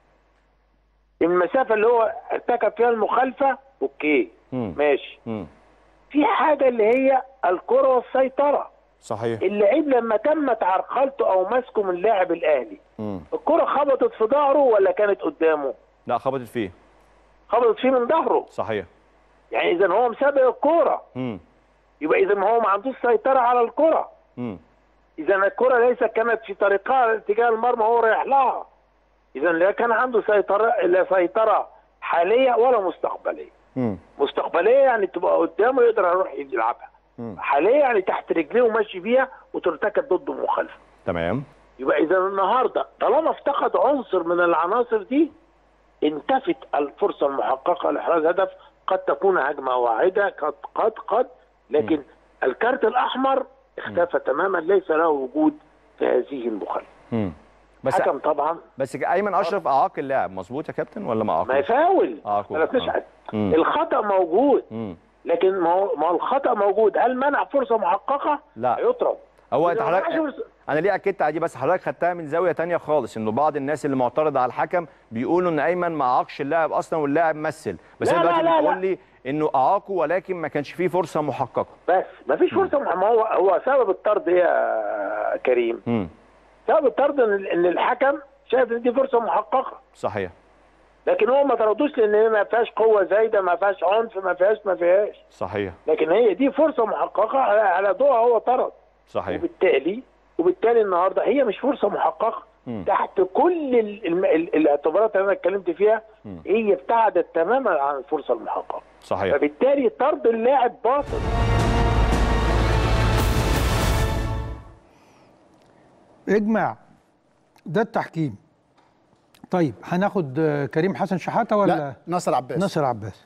المسافه اللي هو ارتكب فيها المخالفه اوكي ماشي في حاجه اللي هي الكره والسيطره صحيح اللعيب لما تمت عرقلته او مسكه من لاعب الاهلي الكره خبطت في ظهره ولا كانت قدامه لا خبطت فيه خبطت فيه من ظهره صحيح يعني اذا هو مسابق الكوره مم. يبقى اذا هو ما عندوش سيطره على الكره مم. اذا الكره ليست كانت في طريقها اتجاه المرمى هو رايح لها اذا لا كان عنده سيطره لا سيطره حاليه ولا مستقبليه مم. مستقبليه يعني تبقى قدامه يقدر يروح يلعبها حاليه يعني تحت رجليه وماشي بيها وترتكب ضده مخالفه تمام يبقى اذا النهارده طالما افتقد عنصر من العناصر دي انتفت الفرصه المحققه لاحراز هدف قد تكون هجمه واحده قد قد قد لكن الكارت الاحمر اختفى تماما ليس له وجود في هذه المخالفه مم. بس حكم طبعا بس ايمن اشرف اعاق اللاعب مظبوط يا كابتن ولا ما ما اعاقوش يفاول آه، كويس. ثلاث مشهد مم. الخطا موجود مم. لكن ما هو ما هو الخطا موجود هل منع فرصه محققه؟ لا. يطرد هو إذا انت ما حضرتك منعش فرصة- انا ليه اكدت على دي بس حضرتك خدتها من زاويه تانية خالص انه بعض الناس اللي معترضه على الحكم بيقولوا ان ايمن ما اعاقش اللاعب اصلا واللاعب مثل بس لا، انت دلوقتي لا، لا، بتقول لا. لي انه اعاقه ولكن ما كانش فيه فرصه محققه بس ما فيش فرصه مح- ما هو هو سبب الطرد ايه يا كريم؟ امم سبب الطرد ان ان الحكم شايف ان دي فرصه محققه صحيح لكن هو ما طردوش لان هي ما فيهاش قوه زايده ما فيهاش عنف ما فيهاش ما فيهاش صحيح لكن هي دي فرصه محققه على على ضوءها هو طرد صحيح وبالتالي وبالتالي النهارده هي مش فرصه محققه مم. تحت كل ال ال ال الاعتبارات اللي انا اتكلمت فيها هي ابتعدت تماما عن الفرصه المحققه صحيح فبالتالي طرد اللاعب باطل اجمع ده التحكيم طيب هناخد آه، كريم حسن شحاته ولا لا ناصر عباس ناصر عباس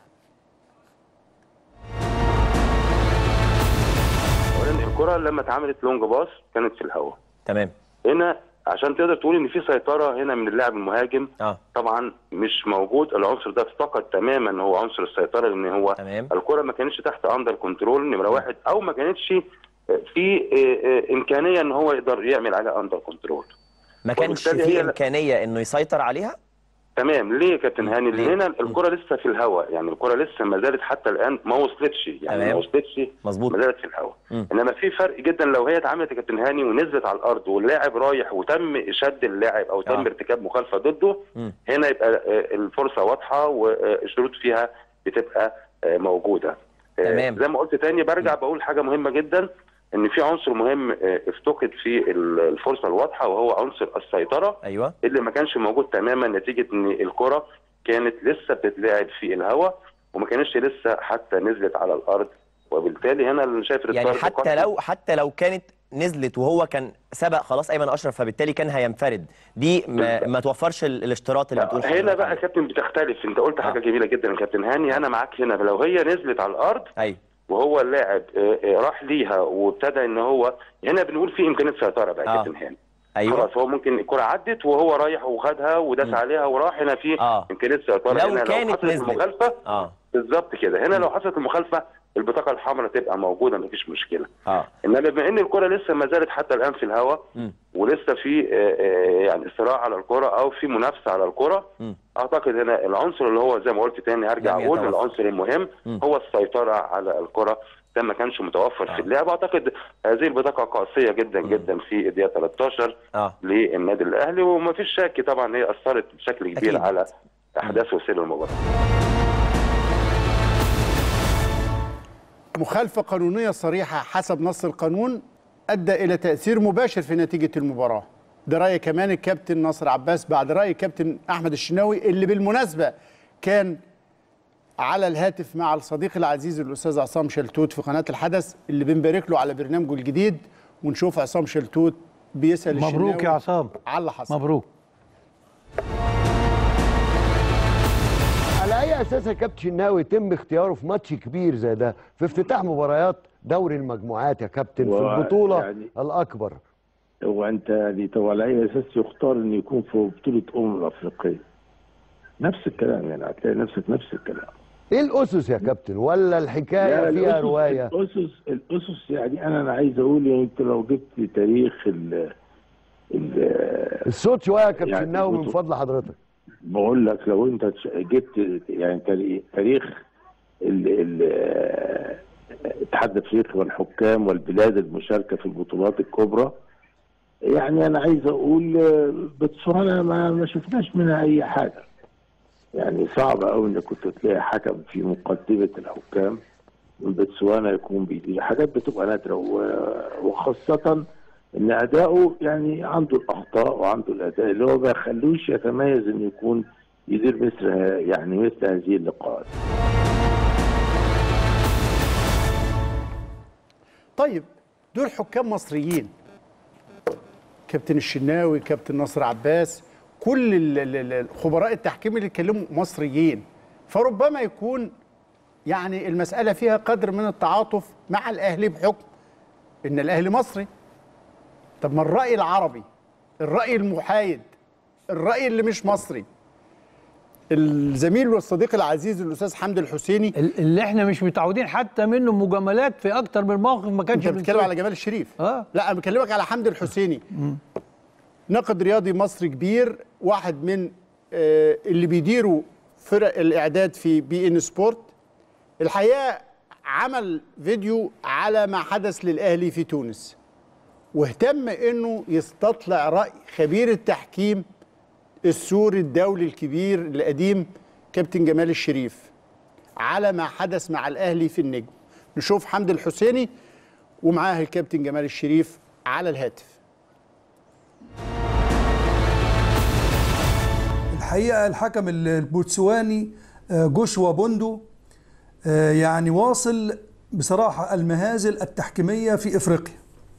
اولا الكره لما اتعملت لونج باص كانت في الهواء تمام هنا عشان تقدر تقول ان في سيطره هنا من اللاعب المهاجم اه طبعا مش موجود العنصر ده افتقد تماما هو عنصر السيطره لان هو تمام الكره ما كانتش تحت اندر كنترول نمره واحد او ما كانتش في آه، آه، امكانيه ان هو يقدر يعمل عليها اندر كنترول ما كانش وبالتالي في هي- امكانيه انه يسيطر عليها تمام ليه يا كابتن هاني؟ ليه؟ لان هنا الكره لسه في الهواء يعني الكره لسه ما زالت حتى الان ما وصلتش يعني تمام. ما وصلتش مظبوط ما زالت في الهواء مم. انما في فرق جدا لو هي اتعملت يا كابتن هاني ونزلت على الارض واللاعب رايح وتم شد اللاعب او تم آه. ارتكاب مخالفه ضده مم. هنا يبقى آه، الفرصه واضحه والشروط فيها بتبقى آه، موجوده آه، تمام. زي ما قلت تاني برجع بقول حاجه مهمه جدا ان في عنصر مهم آه، افتقد في ال- الفرصه الواضحه وهو عنصر السيطره ايوه اللي ما كانش موجود تماما نتيجه ان الكره كانت لسه بتتلعب في الهواء وما كانتش لسه حتى نزلت على الارض وبالتالي هنا اللي شايف يعني الطرد حتى قاسي. لو حتى لو كانت نزلت وهو كان سبق خلاص ايمن اشرف فبالتالي كان هينفرد دي ما, ما توفرش ال- الاشتراط اللي بتقول هنا حضرتك بقى يا عليه. كابتن بتختلف انت قلت حاجه آه. جميله جدا يا كابتن هاني انا معاك هنا لو هي نزلت على الارض ايوه وهو اللاعب آه، آه، راح ليها وابتدى ان هو هنا بنقول في امكانيه سيطره بقى يا آه. كابتن هاني ايوه خلاص هو ممكن الكره عدت وهو رايح وخدها وداس مم. عليها وراح هنا في اه امكانيه سيطره لو هنا كانت حصلت نزلت. المخالفه اه بالظبط كده هنا لو حصلت المخالفه البطاقه الحمراء تبقى موجوده مفيش مشكله اه انما بما ان الكره لسه ما زالت حتى الان في الهواء مم. ولسه في آه، آه، يعني صراع على الكره او في منافسه على الكره مم. اعتقد هنا العنصر اللي هو زي ما قلت تاني هرجع لم اقول يتوفر. العنصر المهم مم. هو السيطره على الكره ده ما كانش متوفر آه. في اللعب اعتقد هذه البطاقه قاسيه جدا جدا في الدقيقه 13 اه للنادي الاهلي وما فيش شك طبعا هي اثرت بشكل كبير أكيد. على احداث وسير المباراه مخالفة قانونية صريحة حسب نص القانون أدى إلى تأثير مباشر في نتيجة المباراة ده رأي كمان الكابتن ناصر عباس بعد رأي الكابتن أحمد الشناوي اللي بالمناسبة كان على الهاتف مع الصديق العزيز الأستاذ عصام شلتوت في قناة الحدث اللي بنبارك له على برنامجه الجديد ونشوف عصام شلتوت بيسأل مبروك الشناوي يا عصام على اللي حصل مبروك على اي اساس يا كابتن شناوي يتم اختياره في ماتش كبير زي ده في افتتاح مباريات دوري المجموعات يا كابتن في و- البطوله يعني- الاكبر هو انت يعني طب على اي اساس يختار انه يكون في بطوله امم الافريقيه نفس الكلام يعني هتلاقي نفسك نفس الكلام ايه الاسس يا كابتن ولا الحكايه لا، فيها الأسس- روايه الاسس الاسس يعني انا انا عايز اقول يعني انت لو جبت تاريخ ال ال- الصوت شويه يا كابتن يعني شناوي من البطولة- فضل حضرتك بقول لك لو انت تش- جبت يعني تاري- تاريخ ال- ال- الاتحاد الافريقي والحكام والبلاد المشاركه في البطولات الكبرى يعني انا عايز اقول آه، بتسوانا ما ما شفناش منها اي حاجه يعني صعب قوي انك كنت تلاقي حكم في مقدمه الحكام من بتسوانا يكون بيدير حاجات بتبقى نادره و- وخاصه ان اداؤه يعني عنده الاخطاء وعنده الاداء اللي هو ما يخلوش يتميز انه يكون يدير مثل ه- يعني مثل هذه اللقاءات طيب دول حكام مصريين كابتن الشناوي كابتن ناصر عباس كل ال- ال- ال- الخبراء التحكيم اللي اتكلموا مصريين فربما يكون يعني المسألة فيها قدر من التعاطف مع الأهلي بحكم إن الأهلي مصري طب ما الرأي العربي الرأي المحايد الرأي اللي مش مصري الزميل والصديق العزيز الأستاذ حمدي الحسيني ال- اللي احنا مش متعودين حتى منه مجاملات في اكتر من موقف ما كانش انت بتتكلم بنشوفه. على جمال الشريف اه لا انا بكلمك على حمدي الحسيني ناقد رياضي مصري كبير واحد من آه، اللي بيديروا فرق الاعداد في بي ان سبورت الحقيقه عمل فيديو على ما حدث للاهلي في تونس واهتم انه يستطلع راي خبير التحكيم السوري الدولي الكبير القديم كابتن جمال الشريف على ما حدث مع الاهلي في النجم نشوف حمد الحسيني ومعاه الكابتن جمال الشريف على الهاتف الحقيقه الحكم البوتسواني آه، جوشوا بوندو آه، يعني واصل بصراحه المهازل التحكيميه في افريقيا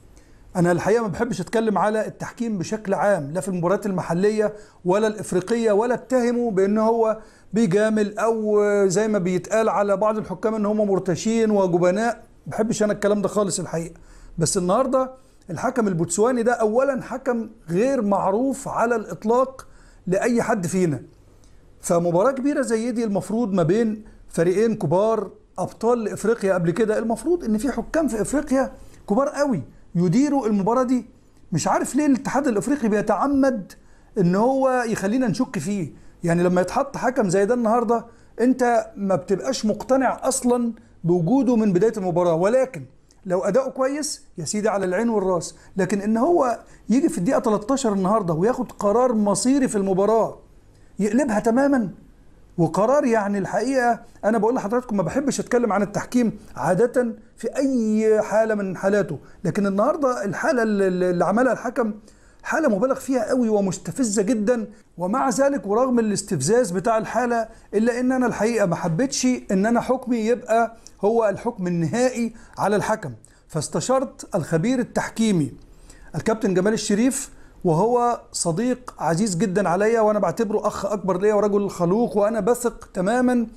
انا الحقيقه ما بحبش اتكلم على التحكيم بشكل عام لا في المباريات المحليه ولا الافريقيه ولا اتهمه بان هو بيجامل او زي ما بيتقال على بعض الحكام ان هم مرتشين وجبناء ما بحبش انا الكلام ده خالص الحقيقه بس النهارده الحكم البوتسواني ده اولا حكم غير معروف على الاطلاق لاي حد فينا فمباراه كبيره زي دي المفروض ما بين فريقين كبار ابطال لافريقيا قبل كده المفروض ان في حكام في افريقيا كبار قوي يديروا المباراه دي مش عارف ليه الاتحاد الافريقي بيتعمد ان هو يخلينا نشك فيه يعني لما يتحط حكم زي ده النهارده انت ما بتبقاش مقتنع اصلا بوجوده من بدايه المباراه ولكن لو اداؤه كويس يا سيدي على العين والراس لكن ان هو يجي في الدقيقه 13 النهارده وياخد قرار مصيري في المباراه يقلبها تماما وقرار يعني الحقيقه انا بقول لحضراتكم ما بحبش اتكلم عن التحكيم عاده في اي حاله من حالاته لكن النهارده الحاله اللي اللي عملها الحكم حاله مبالغ فيها قوي ومستفزه جدا ومع ذلك ورغم الاستفزاز بتاع الحاله الا ان انا الحقيقه ما حبيتش ان انا حكمي يبقى هو الحكم النهائي على الحكم فاستشرت الخبير التحكيمي الكابتن جمال الشريف وهو صديق عزيز جدا عليا وانا بعتبره اخ اكبر ليا ورجل خلوق وانا بثق تماما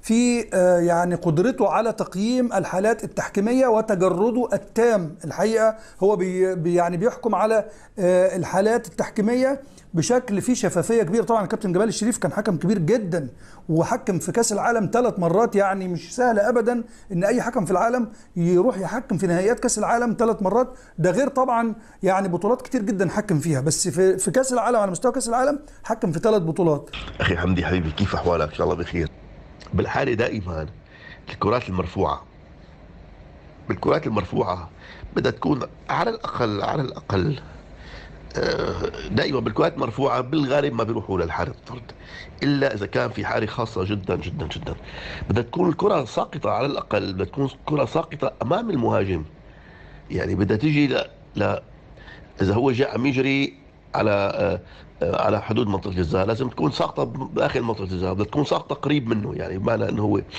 في آه، يعني قدرته على تقييم الحالات التحكيميه وتجرده التام الحقيقه هو بي بي- يعني بيحكم على آه، الحالات التحكيميه بشكل فيه شفافيه كبيره طبعا الكابتن جمال الشريف كان حكم كبير جدا وحكم في كاس العالم ثلاث مرات يعني مش سهله ابدا ان اي حكم في العالم يروح يحكم في نهائيات كاس العالم ثلاث مرات ده غير طبعا يعني بطولات كتير جدا حكم فيها بس في في كاس العالم على مستوى كاس العالم حكم في ثلاث بطولات اخي حمدي حبيبي كيف احوالك ان شاء الله بخير بالحاله دائما الكرات المرفوعه بالكرات المرفوعه بدها تكون على الاقل على الاقل آه، دائما بالكرات المرفوعه بالغالب ما بيروحوا للحارس طرد الا اذا كان في حاله خاصه جدا جدا جدا بدها تكون الكره ساقطه على الاقل بدها تكون كره ساقطه امام المهاجم يعني بدها تيجي ل... ل... اذا هو جاء عم يجري على آه، آه، على حدود منطقه الجزاء لازم تكون ساقطه داخل منطقه الجزاء بدها تكون ساقطه قريب منه يعني بمعنى انه هو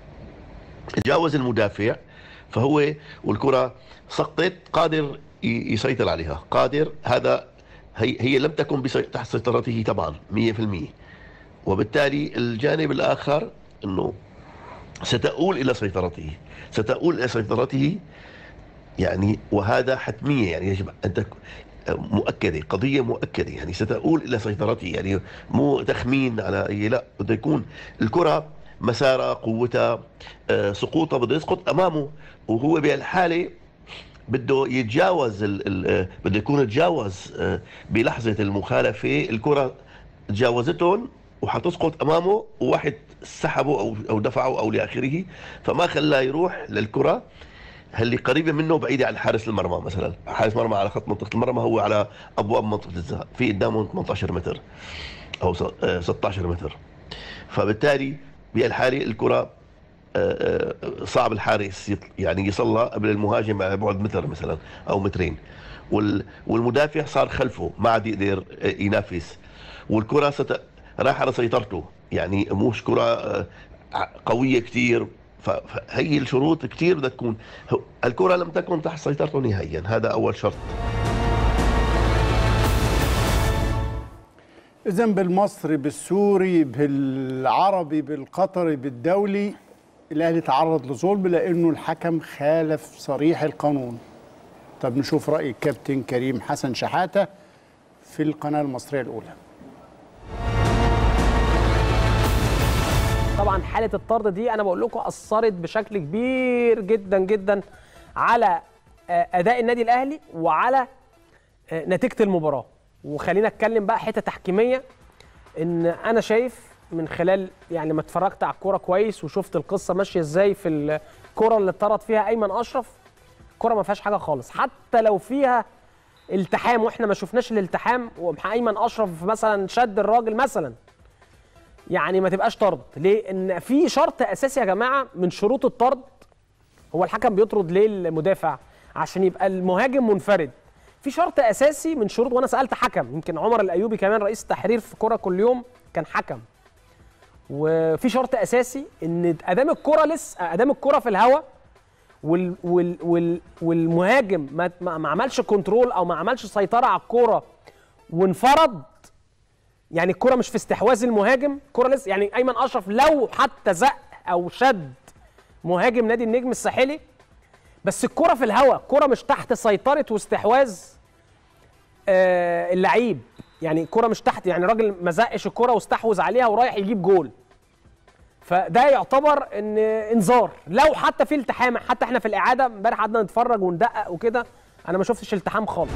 تجاوز المدافع فهو والكره سقطت قادر ي- يسيطر عليها قادر هذا هي, هي لم تكن بسي- تحت سيطرته طبعا 100% وبالتالي الجانب الاخر انه ستؤول الى سيطرته ستؤول الى سيطرته يعني وهذا حتميه يعني يجب ان تكون مؤكده قضيه مؤكده يعني ستؤول الى سيطرته يعني مو تخمين على اي لا بده يكون الكره مسارها قوتها آه، سقوطها بده يسقط امامه وهو بهالحاله بده يتجاوز ال ال آه، بده يكون تجاوز آه، بلحظه المخالفه الكره تجاوزتهم وحتسقط امامه وواحد سحبه او او دفعه او لاخره فما خلاه يروح للكره اللي قريبه منه بعيده عن حارس المرمى مثلا حارس مرمى على خط منطقه المرمى هو على ابواب منطقه الجزاء في قدامه 18 متر او س- آه، 16 متر فبالتالي بهالحاله الكره آه، آه، صعب الحارس يط- يعني يصلها قبل المهاجم على بعد متر مثلا او مترين وال- والمدافع صار خلفه ما عاد يقدر آه، ينافس والكره ست... راح على سيطرته يعني مش كره آه، ع- قويه كثير فهي الشروط كثير بدها تكون هو- الكره لم تكن تحت سيطرته نهائيا هذا اول شرط اذا بالمصري بالسوري بالعربي بالقطري بالدولي الاهلي تعرض لظلم لانه الحكم خالف صريح القانون طب نشوف راي الكابتن كريم حسن شحاته في القناه المصريه الاولى طبعا حاله الطرد دي انا بقول لكم اثرت بشكل كبير جدا جدا على آه، اداء النادي الاهلي وعلى آه، نتيجه المباراه وخلينا اتكلم بقى حته تحكيميه ان انا شايف من خلال يعني ما اتفرجت على الكوره كويس وشفت القصه ماشيه ازاي في الكوره اللي اتطرد فيها ايمن اشرف كوره ما فيهاش حاجه خالص حتى لو فيها التحام واحنا ما شفناش الالتحام وايمن اشرف مثلا شد الراجل مثلا يعني ما تبقاش طرد ليه ان في شرط اساسي يا جماعه من شروط الطرد هو الحكم بيطرد ليه المدافع عشان يبقى المهاجم منفرد في شرط اساسي من شروط وانا سالت حكم يمكن عمر الايوبي كمان رئيس التحرير في كره كل يوم كان حكم وفي شرط اساسي ان ادام الكره لسه ادام الكره في الهواء وال وال وال والمهاجم ما, ما ما عملش كنترول او ما عملش سيطره على الكره وانفرد يعني الكره مش في استحواذ المهاجم الكره لسه يعني ايمن اشرف لو حتى زق او شد مهاجم نادي النجم الساحلي بس الكره في الهواء الكره مش تحت سيطره واستحواذ آه اللعيب يعني الكره مش تحت يعني راجل ما زقش الكره واستحوذ عليها ورايح يجيب جول فده يعتبر ان انذار لو حتى في التحام حتى احنا في الاعاده امبارح قعدنا نتفرج وندقق وكده انا ما شفتش التحام خالص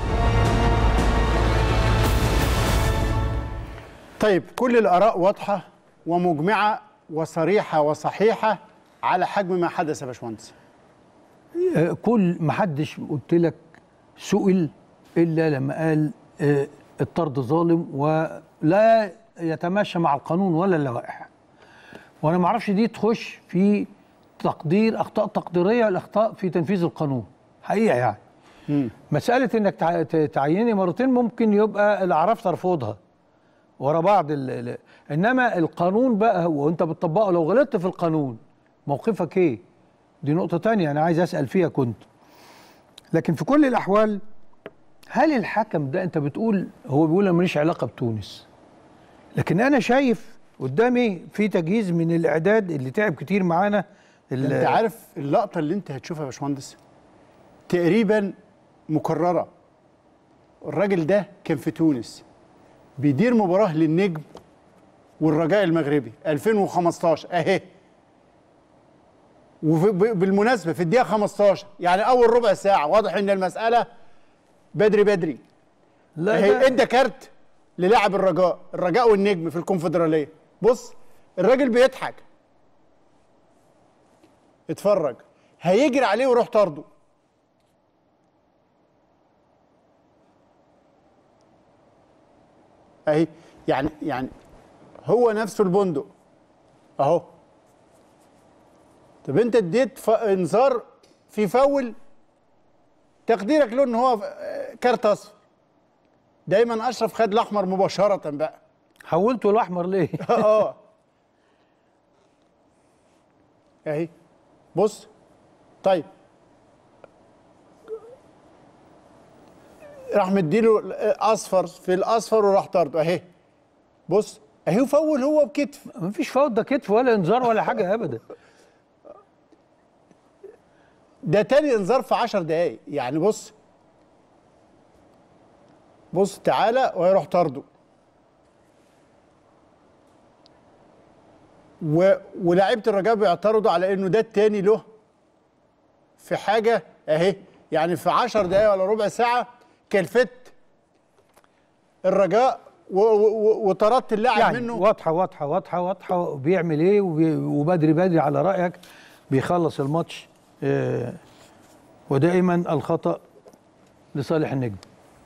طيب كل الآراء واضحة ومجمعة وصريحة وصحيحة على حجم ما حدث يا باشمهندس آه، كل ما حدش قلت لك سئل الا لما قال آه، الطرد ظالم ولا يتماشى مع القانون ولا اللوائح وانا ما اعرفش دي تخش في تقدير اخطاء تقديريه الاخطاء في تنفيذ القانون حقيقه يعني مساله انك تع- ت- تعيني مرتين ممكن يبقى اللي عرفت ارفضها ورا بعض ال ال انما القانون بقى وانت بتطبقه لو غلطت في القانون موقفك ايه دي نقطه تانية انا عايز اسال فيها كنت لكن في كل الاحوال هل الحكم ده انت بتقول هو بيقول انا ماليش علاقه بتونس لكن انا شايف قدامي في تجهيز من الاعداد اللي تعب كتير معانا ال- انت عارف اللقطة اللي انت هتشوفها يا باشمهندس تقريبا مكررة الراجل ده كان في تونس بيدير مباراة للنجم والرجاء المغربي 2015 اهي وبالمناسبة في الدقيقة 15 يعني أول ربع ساعة واضح إن المسألة بدري بدري لا هي ده- ادى كارت للاعب الرجاء الرجاء والنجم في الكونفدرالية بص الراجل بيضحك اتفرج هيجري عليه ويروح طرده اهي يعني يعني هو نفسه البندق اهو طب انت اديت ف- انذار في فاول تقديرك له ان هو آه، كارت اصفر دايما اشرف خد الاحمر مباشره بقى حولته الاحمر ليه اه اهي بص طيب راح مديله اصفر في الاصفر وراح طرده اهي بص اهي فول هو بكتف مفيش فاول ده كتف ولا انذار ولا حاجه ابدا ده تاني انذار في 10 دقايق يعني بص بص تعالى وهيروح طرده و... ولاعيبه الرجاء بيعترضوا على انه ده التاني له في حاجه اهي يعني في 10 دقايق ولا ربع ساعه كلفت الرجاء و... و... وطردت اللاعب يعني منه واضحه واضحه واضحه واضحه بيعمل ايه وبي- وبدري بدري على رايك بيخلص الماتش آه، ودائما الخطا لصالح النجم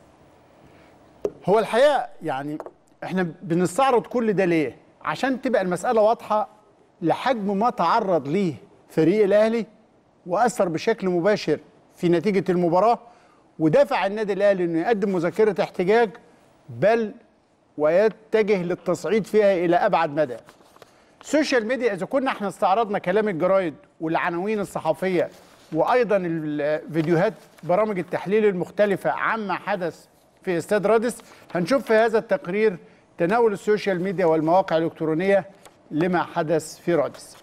هو الحقيقه يعني احنا بنستعرض كل ده ليه؟ عشان تبقى المساله واضحه لحجم ما تعرض ليه فريق الاهلي واثر بشكل مباشر في نتيجه المباراه ودافع النادي الاهلي انه يقدم مذكره احتجاج بل ويتجه للتصعيد فيها الى ابعد مدى. السوشيال ميديا اذا كنا احنا استعرضنا كلام الجرايد والعناوين الصحفيه وايضا الفيديوهات برامج التحليل المختلفه عما حدث في استاد رادس هنشوف في هذا التقرير تناول السوشيال ميديا والمواقع الالكترونيه لما حدث في رادس.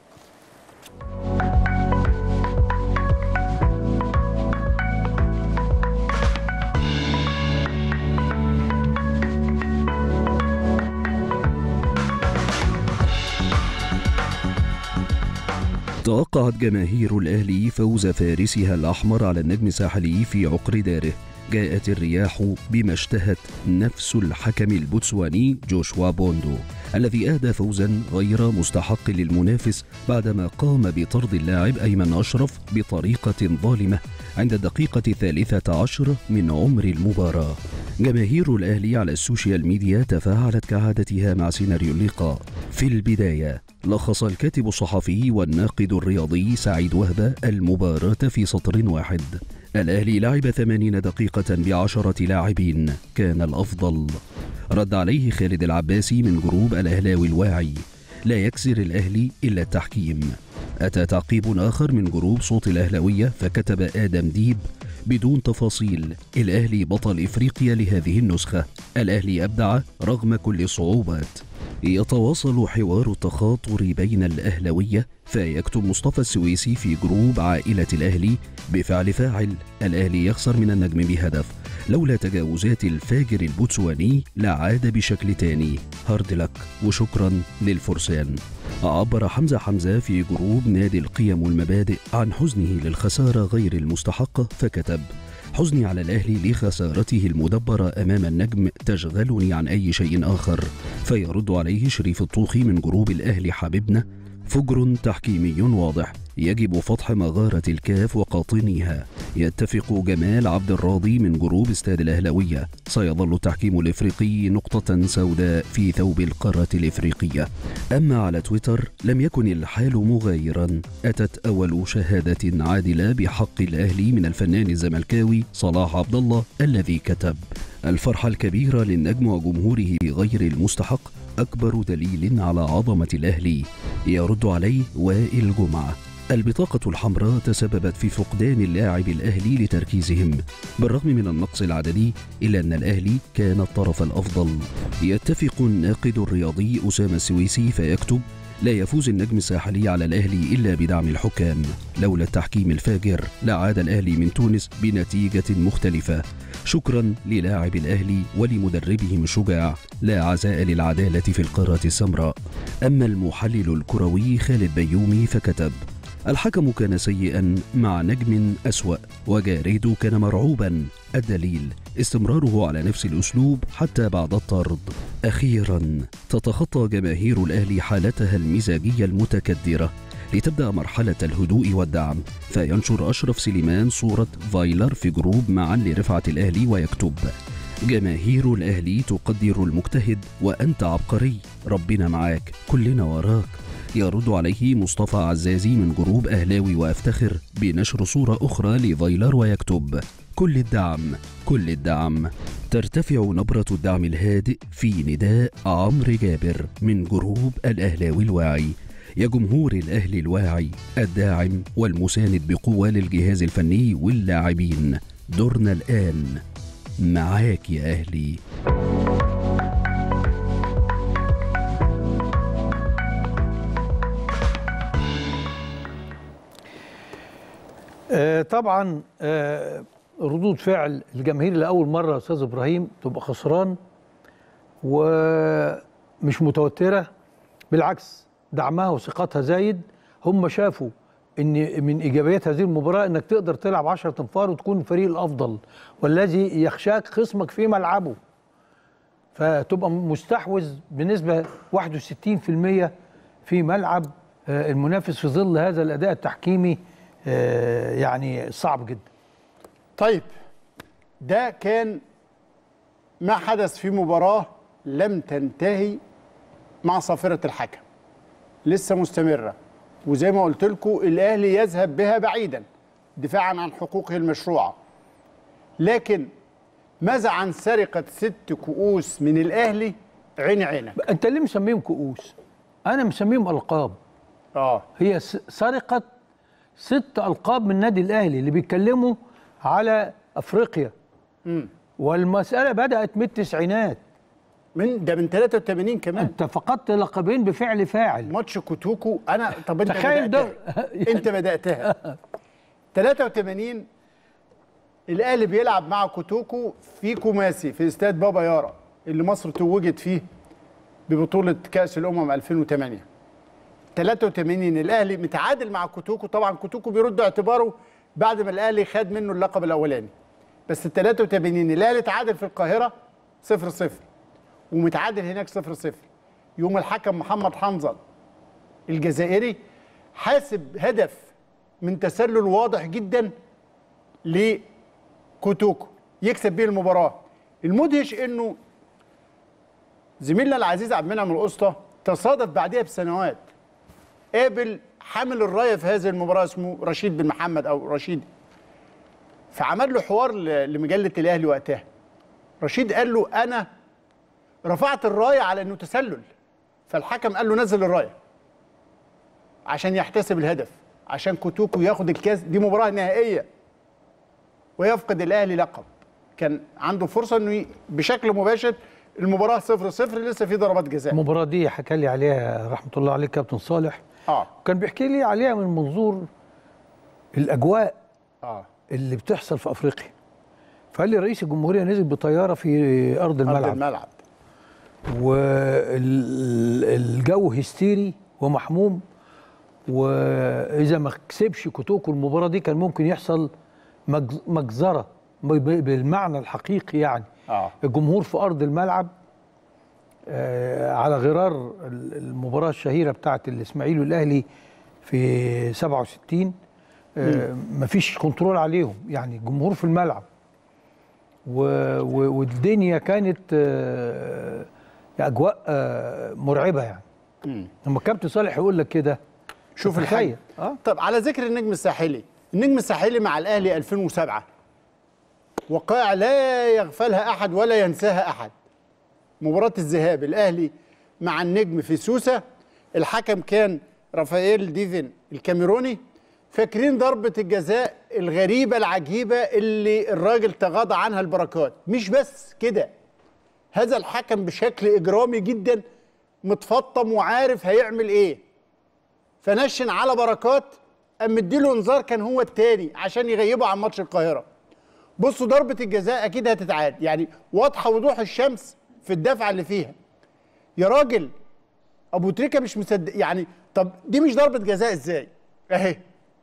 توقعت جماهير الأهلي فوز فارسها الأحمر على النجم الساحلي في عقر داره جاءت الرياح بما اشتهت نفس الحكم البوتسواني جوشوا بوندو الذي أهدى فوزا غير مستحق للمنافس بعدما قام بطرد اللاعب أيمن أشرف بطريقة ظالمة عند الدقيقة الثالثة عشر من عمر المباراة جماهير الأهلي على السوشيال ميديا تفاعلت كعادتها مع سيناريو اللقاء في البداية لخص الكاتب الصحفي والناقد الرياضي سعيد وهبة المباراة في سطر واحد الأهلي لعب ثمانين دقيقة بعشرة لاعبين كان الأفضل رد عليه خالد العباسي من جروب الأهلاوي الواعي لا يكسر الأهلي إلا التحكيم أتى تعقيب آخر من جروب صوت الأهلاوية فكتب آدم ديب بدون تفاصيل الأهلي بطل إفريقيا لهذه النسخة الأهلي أبدع رغم كل الصعوبات يتواصل حوار التخاطر بين الأهلوية فيكتب مصطفى السويسي في جروب عائلة الأهلي بفعل فاعل الأهلي يخسر من النجم بهدف لولا تجاوزات الفاجر البوتسواني لعاد بشكل تاني هارد لك وشكرا للفرسان عبر حمزة حمزة في جروب نادي القيم والمبادئ عن حزنه للخسارة غير المستحقة فكتب حزني على الأهلي لخسارته المدبرة أمام النجم تشغلني عن أي شيء آخر فيرد عليه شريف الطوخي من جروب الأهلي حبيبنا فجر تحكيمي واضح يجب فتح مغارة الكاف وقاطنيها يتفق جمال عبد الراضي من جروب استاد الأهلوية سيظل التحكيم الإفريقي نقطة سوداء في ثوب القارة الإفريقية أما على تويتر لم يكن الحال مغايرا أتت أول شهادة عادلة بحق الأهلي من الفنان الزملكاوي صلاح عبد الله الذي كتب الفرحة الكبيرة للنجم وجمهوره غير المستحق أكبر دليل على عظمة الأهلي يرد عليه وائل جمعة البطاقة الحمراء تسببت في فقدان اللاعب الأهلي لتركيزهم بالرغم من النقص العددي إلا أن الأهلي كان الطرف الأفضل يتفق الناقد الرياضي أسامة السويسي فيكتب لا يفوز النجم الساحلي على الأهلي إلا بدعم الحكام لولا التحكيم الفاجر لعاد الأهلي من تونس بنتيجة مختلفة شكرا للاعب الأهلي ولمدربهم الشجاع لا عزاء للعدالة في القارة السمراء أما المحلل الكروي خالد بيومي فكتب الحكم كان سيئا مع نجم أسوأ وجاريدو كان مرعوبا الدليل استمراره على نفس الأسلوب حتى بعد الطرد أخيرا تتخطى جماهير الأهلي حالتها المزاجية المتكدرة لتبدأ مرحلة الهدوء والدعم فينشر أشرف سليمان صورة فايلر في جروب معا لرفعة الأهلي ويكتب جماهير الأهلي تقدر المجتهد وأنت عبقري ربنا معاك كلنا وراك يرد عليه مصطفى عزازي من جروب أهلاوي وأفتخر بنشر صورة أخرى لفايلر ويكتب كل الدعم كل الدعم ترتفع نبرة الدعم الهادئ في نداء عمرو جابر من جروب الأهلاوي الواعي يا جمهور الأهلي الواعي الداعم والمساند بقوة للجهاز الفني واللاعبين دورنا الآن معاك يا أهلي آه، طبعا آه، ردود فعل الجماهير لاول مره يا استاذ ابراهيم تبقى خسران ومش متوتره بالعكس دعمها وثقتها زايد هم شافوا ان من ايجابيات هذه المباراه انك تقدر تلعب 10 انفار وتكون الفريق الافضل والذي يخشاك خصمك في ملعبه فتبقى مستحوذ بنسبه 61% في ملعب آه، المنافس في ظل هذا الاداء التحكيمي آه، يعني صعب جدا طيب ده كان ما حدث في مباراة لم تنتهي مع صافرة الحكم لسه مستمرة وزي ما قلت لكم الأهلي يذهب بها بعيدا دفاعا عن حقوقه المشروعة لكن ماذا عن سرقة ست كؤوس من الأهلي عين عينك انت ليه مسميهم كؤوس انا مسميهم القاب اه هي س- سرقه ست القاب من النادي الاهلي اللي بيتكلموا على افريقيا مم. والمساله بدات من التسعينات من ده من 83 كمان انت فقدت لقبين بفعل فاعل ماتش كوتوكو انا طب انت تخيل ده بدأتها. انت بداتها 83 الاهلي بيلعب مع كوتوكو في كوماسي في استاد بابا يارا اللي مصر توجت فيه ببطوله كاس الامم 2008 83 الاهلي متعادل مع كوتوكو طبعا كوتوكو بيرد اعتباره بعد ما الاهلي خد منه اللقب الاولاني بس ال 83 الاهلي تعادل في القاهره 0 0 ومتعادل هناك 0 0 يوم الحكم محمد حنظل الجزائري حاسب هدف من تسلل واضح جدا لكوتوكو يكسب بيه المباراه المدهش انه زميلنا العزيز عبد المنعم القسطى تصادف بعدها بسنوات قابل حامل الرايه في هذه المباراه اسمه رشيد بن محمد او رشيد فعمل له حوار ل- لمجله الاهلي وقتها رشيد قال له انا رفعت الرايه على انه تسلل فالحكم قال له نزل الرايه عشان يحتسب الهدف عشان كوتوكو ياخد الكاس دي مباراه نهائيه ويفقد الاهلي لقب كان عنده فرصه انه ي- بشكل مباشر المباراه 0 0 لسه في ضربات جزاء المباراه دي حكى لي عليها رحمه الله عليه كابتن صالح اه كان بيحكي لي عليها من منظور الاجواء اه اللي بتحصل في افريقيا فقال لي رئيس الجمهوريه نزل بطياره في ارض الملعب ارض الملعب والجو هستيري ومحموم واذا ما كسبش كوتوكو المباراه دي كان ممكن يحصل مجز- مجزره ب- ب- بالمعنى الحقيقي يعني اه الجمهور في ارض الملعب آه، على غرار ال- المباراه الشهيره بتاعت الاسماعيلي والاهلي في 67 آه، مفيش كنترول عليهم يعني الجمهور في الملعب و... و... والدنيا كانت آه، اجواء آه، مرعبه يعني لما الكابتن صالح يقول لك كده شوف تخيل. الحاجة آه. طب على ذكر النجم الساحلي النجم الساحلي مع الاهلي 2007 وقائع لا يغفلها احد ولا ينساها احد مباراة الذهاب الاهلي مع النجم في سوسة الحكم كان رافائيل ديفن الكاميروني فاكرين ضربة الجزاء الغريبة العجيبة اللي الراجل تغاضى عنها البركات مش بس كده هذا الحكم بشكل اجرامي جدا متفطم وعارف هيعمل ايه فنشن على بركات قام مديله انذار كان هو التاني عشان يغيبه عن ماتش القاهره بصوا ضربه الجزاء اكيد هتتعاد يعني واضحه وضوح الشمس في الدفعه اللي فيها يا راجل ابو تريكه مش مصدق يعني طب دي مش ضربه جزاء ازاي اهي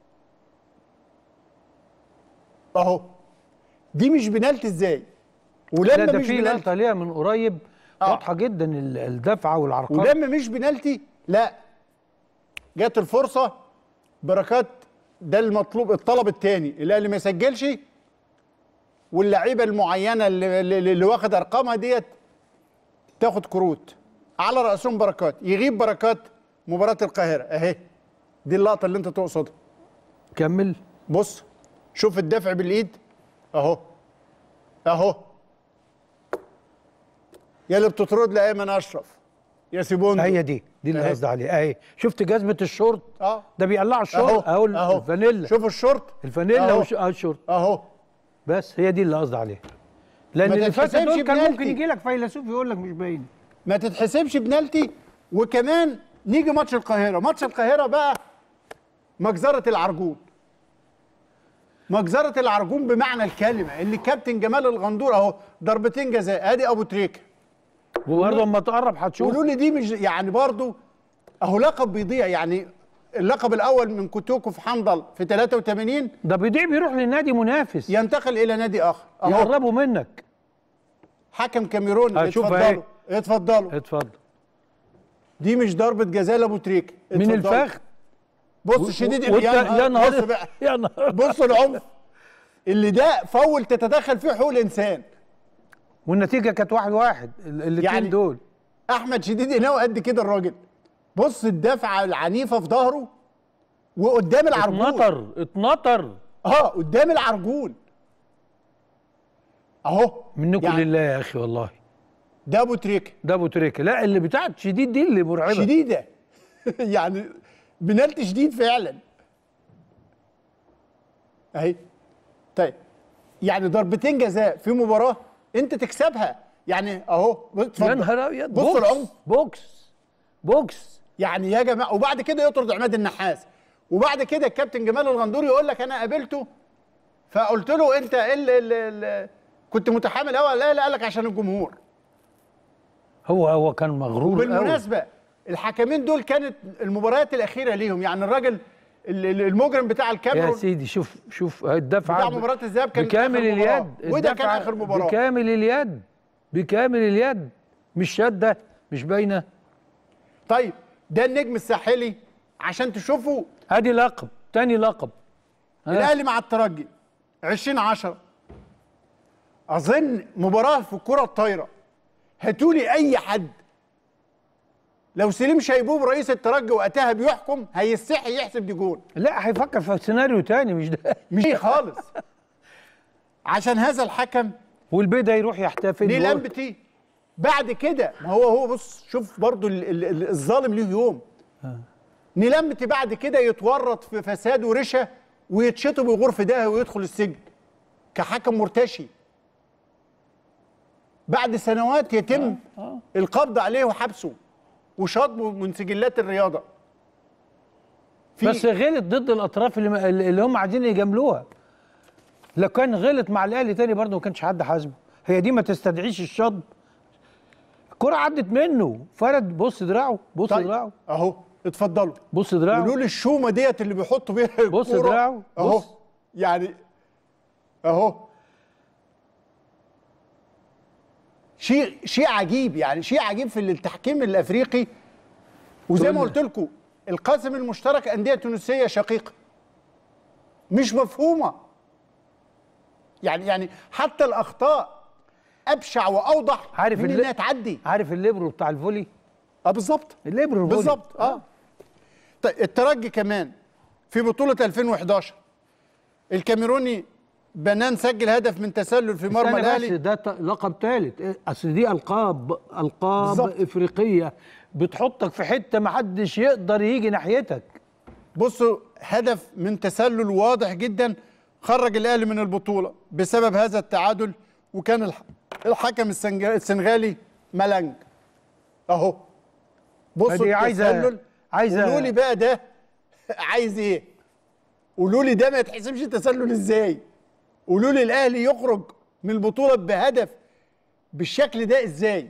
اهو دي مش بنالتي ازاي لا ولما ده مش في بنالتي لقطه ليها من قريب واضحه جدا ال- الدفعه والعرقات ولما مش بنالتي لا جت الفرصه بركات ده المطلوب الطلب الثاني الاهلي ما يسجلش واللعيبه المعينه اللي, اللي اللي واخد ارقامها ديت تاخد كروت على راسهم بركات يغيب بركات مباراه القاهره اهي دي اللقطه اللي انت تقصدها كمل بص شوف الدفع بالايد اهو اهو يا اللي بتطرد لايمن اشرف يا سيبون هي دي دي اللي أهي. قصدي عليها اهي شفت جزمه الشورت اه ده بيقلعوا الشورت أهو، اهو أهو. الفانيلا شوف الشورت الفانيلا أهو. وش- اهو الشورت اهو بس هي دي اللي قصدي عليها لان ما اللي فاتت تتحسبش دول كان بنالتي. ممكن يجي لك فيلسوف يقول لك مش باين ما تتحسبش بنالتي وكمان نيجي ماتش القاهره ماتش القاهره بقى مجزره العرجون مجزره العرجون بمعنى الكلمه اللي كابتن جمال الغندور اهو ضربتين جزاء ادي ابو تريكه وبرضه اما تقرب هتشوف قولوا لي دي مش يعني برضه اهو لقب بيضيع يعني اللقب الاول من كوتوكو في حنظل في 83 ده بيضيع بيروح لنادي منافس ينتقل الى نادي اخر اهو يقربوا منك حكم كاميروني هشوف اتفضلوا اهي. اتفضلوا اتفضل دي مش ضربه جزاء لابو تريكه من اتفضلوا. الفخ بص شديد وانت- يا نهار بص بقى يا نهار بص العنف اللي ده فول تتدخل فيه حقوق الانسان والنتيجه كانت واحد واحد ال- الاتنين يعني دول احمد شديد قناوي قد كده الراجل بص الدفعه العنيفه في ظهره وقدام العرجون اتنطر اتنطر اه قدام العرجون اهو منكم يعني لله يا اخي والله ده ابو تريكه ده ابو تريكه لا اللي بتاعت شديد دي اللي مرعبه شديده يعني بنالتي شديد فعلا اهي طيب يعني ضربتين جزاء في مباراه انت تكسبها يعني اهو اتفضل. يا نهار ابيض بص بوكس العنف بوكس بوكس يعني يا جماعه وبعد كده يطرد عماد النحاس وبعد كده الكابتن جمال الغندوري يقول لك انا قابلته فقلت له انت ايه اللي, اللي, اللي كنت متحامل قوي لا لا قال لك عشان الجمهور هو هو كان مغرور قوي بالمناسبه الحكمين دول كانت المباريات الاخيره ليهم يعني الراجل ال- ال- المجرم بتاع يا الكاميرون سيدي شوف شوف الدفعه بتاع مباراة الذهاب كانت بكامل آخر مباراة. اليد وده كان الدفعة آخر مباراة. بكامل اليد بكامل اليد مش شاده مش باينه طيب ده النجم الساحلي عشان تشوفوا ادي لقب تاني لقب ها؟ الاهلي مع الترجي 2010 اظن مباراه في الكره الطايره هاتولي اي حد لو سليم شيبوب رئيس الترجي وقتها بيحكم هيستحي يحسب دي جول لا هيفكر في سيناريو تاني مش ده مش دي خالص عشان هذا الحكم والبيضة يروح يحتفل ليه وهو- لمبتي بعد كده ما هو هو بص شوف برضو ال- ال- ال- الظالم ليه يوم نيلمتي بعد كده يتورط في فساد ورشا ويتشطب ويغور ده ويدخل السجن كحكم مرتشي بعد سنوات يتم القبض عليه وحبسه وشطبه من سجلات الرياضه في- بس غلط ضد الاطراف اللي, اللي هم عايزين يجاملوها لو كان غلط مع الاهلي تاني برضه ما كانش حد حاسبه هي دي ما تستدعيش الشطب الكرة عدت منه فرد بص دراعه بص طيب، دراعه اهو اتفضلوا بص دراعه قولوا لي الشومه ديت اللي بيحطوا بيها الكوره بص دراعه، اهو بص. يعني اهو شيء شيء عجيب يعني شيء عجيب في التحكيم الافريقي وزي ما قلت لكم القاسم المشترك انديه تونسيه شقيقه مش مفهومه يعني يعني حتى الاخطاء ابشع واوضح عارف من اللي- انها تعدي عارف الليبرو بتاع الفولي اه بالظبط الليبرو الفولي بالظبط اه طيب الترجي كمان في بطولة 2011 الكاميروني بنان سجل هدف من تسلل في مرمى استنى الاهلي بس ده ت- لقب ثالث اصل دي القاب القاب بالظبط. افريقيه بتحطك في حته ما حدش يقدر يجي ناحيتك بصوا هدف من تسلل واضح جدا خرج الاهلي من البطولة بسبب هذا التعادل وكان الح- الحكم السنج- السنغالي ملنج اهو بصوا فدي عايزة- التسلل عايزة- قولوا لي بقى ده عايز ايه قولوا لي ده ما يتحسبش تسلل ازاي قولوا لي الاهلي يخرج من البطوله بهدف بالشكل ده ازاي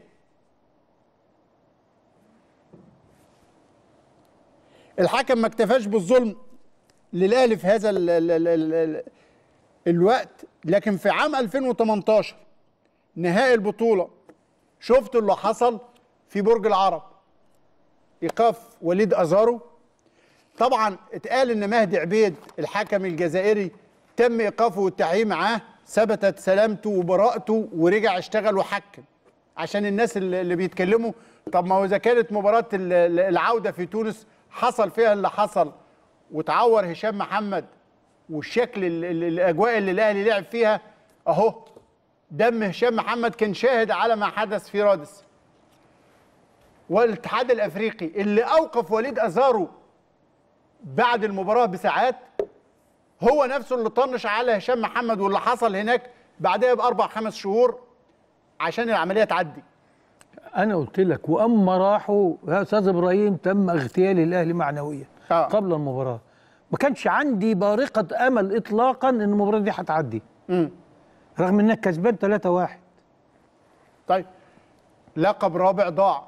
الحكم ما اكتفاش بالظلم للاهلي في هذا ال ال ال ال ال الوقت لكن في عام 2018 نهائي البطوله شفتوا اللي حصل في برج العرب ايقاف وليد ازارو طبعا اتقال ان مهدي عبيد الحكم الجزائري تم ايقافه والتعيين معاه ثبتت سلامته وبراءته ورجع اشتغل وحكم عشان الناس اللي اللي بيتكلموا طب ما هو اذا كانت مباراه ال- ال- العوده في تونس حصل فيها اللي حصل وتعور هشام محمد والشكل ال- ال- الاجواء اللي الاهلي لعب فيها اهو دم هشام محمد كان شاهد على ما حدث في رادس والاتحاد الافريقي اللي اوقف وليد ازارو بعد المباراه بساعات هو نفسه اللي طنش على هشام محمد واللي حصل هناك بعدها باربع خمس شهور عشان العمليه تعدي انا قلت لك واما راحوا يا استاذ ابراهيم تم اغتيال الاهلي معنويا آه. قبل المباراه ما كانش عندي بارقه امل اطلاقا ان المباراه دي هتعدي رغم انك كسبان 3-1 طيب لقب رابع ضاع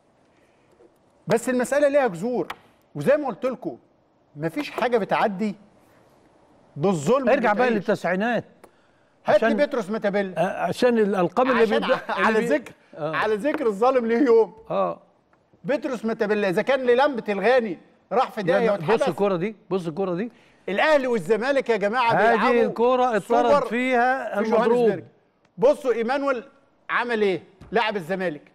بس المساله ليها جذور وزي ما قلت لكم مفيش حاجه بتعدي بالظلم ارجع بقى بتعيش. للتسعينات هات لي عشان- بيتروس متابيلا آه، عشان الالقاب اللي عشان بيبدأ على اللي بي- ذكر على ذكر الظالم ليه يوم اه بيتروس متابيلا اذا كان للمبه الغاني راح في داهيه لا، لا، بص واتحبس الكرة دي بص الكرة دي الاهلي والزمالك يا جماعه هذه بيلعبوا الكرة اتطرد سوبر فيها في المضروب. جوهانسبرج. بصوا ايمانويل عمل ايه لاعب الزمالك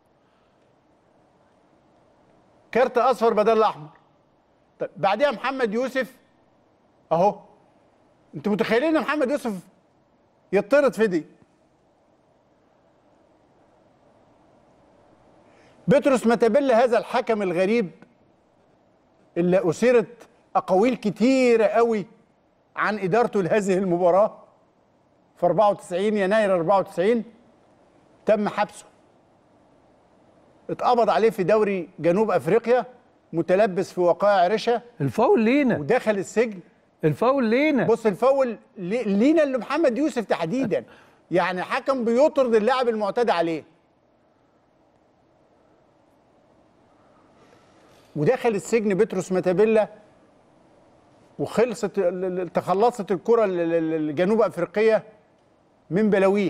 كارت اصفر بدل الاحمر طيب بعدها محمد يوسف اهو انتوا متخيلين ان محمد يوسف يطرد في دي بطرس متابيلا هذا الحكم الغريب اللي اثيرت اقاويل كتيره قوي عن ادارته لهذه المباراه في 94 يناير 94 تم حبسه اتقبض عليه في دوري جنوب افريقيا متلبس في وقائع رشا الفاول لينا ودخل السجن الفاول لينا بص الفاول لي- لينا اللي محمد يوسف تحديدا يعني حكم بيطرد اللاعب المعتدى عليه ودخل السجن بطرس متابيلا وخلصت ال- ال- تخلصت الكره ال- ال- الجنوب افريقيه من بلاويه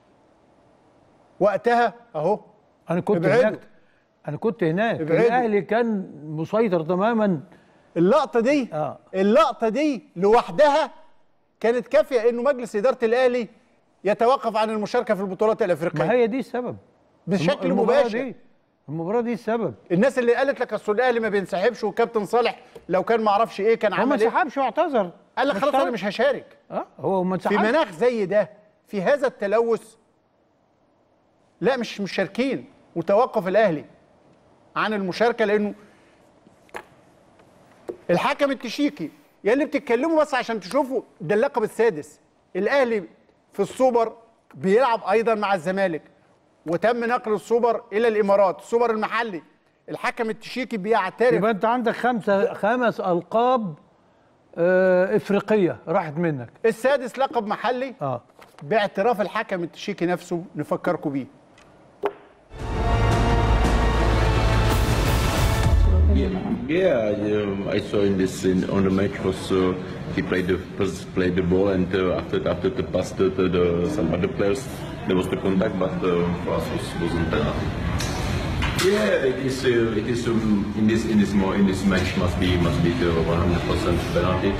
وقتها اهو انا كنت ابعدوا. هناك انا كنت هناك ابعدوا. الاهلي كان مسيطر تماما اللقطه دي آه. اللقطه دي لوحدها كانت كافيه انه مجلس اداره الاهلي يتوقف عن المشاركه في البطولات الافريقيه ما هي دي السبب بشكل المباراة مباشر دي المباراه دي السبب الناس اللي قالت لك اصل الاهلي ما بينسحبش وكابتن صالح لو كان ما اعرفش ايه كان هو ما عمل ايه انسحبش واعتذر قال لك مش خلاص انا طالب. مش هشارك اه هو ما في انسحبش مناخ زي ده في هذا التلوث لا مش مش شاركين وتوقف الاهلي عن المشاركه لانه الحكم التشيكي يا اللي بتتكلموا بس عشان تشوفوا ده اللقب السادس الاهلي في السوبر بيلعب ايضا مع الزمالك وتم نقل السوبر الى الامارات السوبر المحلي الحكم التشيكي بيعترف يبقى انت عندك خمسه خمس القاب آه افريقيه راحت منك السادس لقب محلي اه باعتراف الحكم التشيكي نفسه نفكركم بيه Yeah, um, I saw in this in, on the match was uh, he played the first played the ball and uh, after after the pass to, to the some other players there was the contact but uh, for us was wasn't penalty. Yeah, it is uh, it is um, in this in this more in this match must be must be the 100% penalty.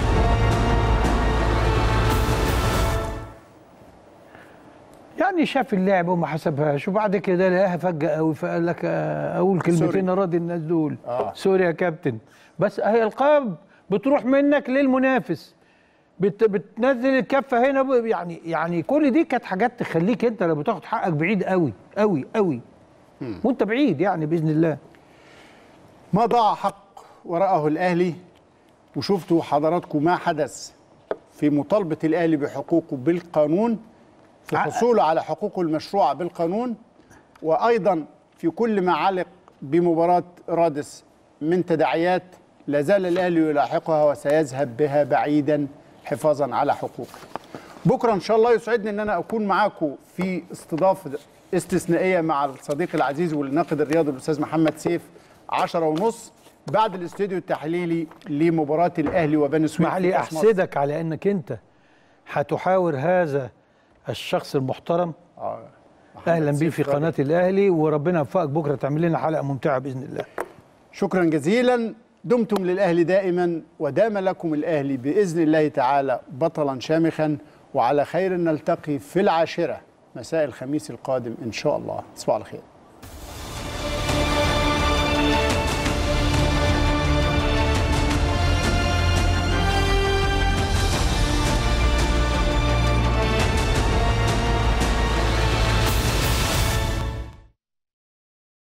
يعني شاف اللعبه وما حسبهاش وبعد كده لقاها فجاه قوي فقال لك آه، اقول كلمتين اراضي الناس دول آه. سوري يا كابتن بس هي القاب بتروح منك للمنافس بت بتنزل الكفه هنا ب- يعني يعني كل دي كانت حاجات تخليك انت لما تاخد حقك بعيد قوي قوي قوي وانت بعيد يعني باذن الله ما ضاع حق وراءه الاهلي وشفتوا حضراتكم ما حدث في مطالبه الاهلي بحقوقه بالقانون في حصوله على حقوقه المشروعه بالقانون وايضا في كل ما علق بمباراه رادس من تداعيات لا زال الاهلي يلاحقها وسيذهب بها بعيدا حفاظا على حقوقه. بكره ان شاء الله يسعدني ان انا اكون معاكم في استضافه استثنائيه مع الصديق العزيز والناقد الرياضي الاستاذ محمد سيف 10 ونص بعد الاستوديو التحليلي لمباراه الاهلي وبني سويف اسمح في لي كأس مصر. احسدك على انك انت هتحاور هذا الشخص المحترم اهلا بيه سيف في راجل. قناه الاهلي وربنا يوفقك بكره تعمل لنا حلقه ممتعه باذن الله شكرا جزيلا دمتم للأهلي دائما ودام لكم الأهلي بإذن الله تعالى بطلا شامخا وعلى خير نلتقي في العاشرة مساء الخميس القادم إن شاء الله تصبحوا على خير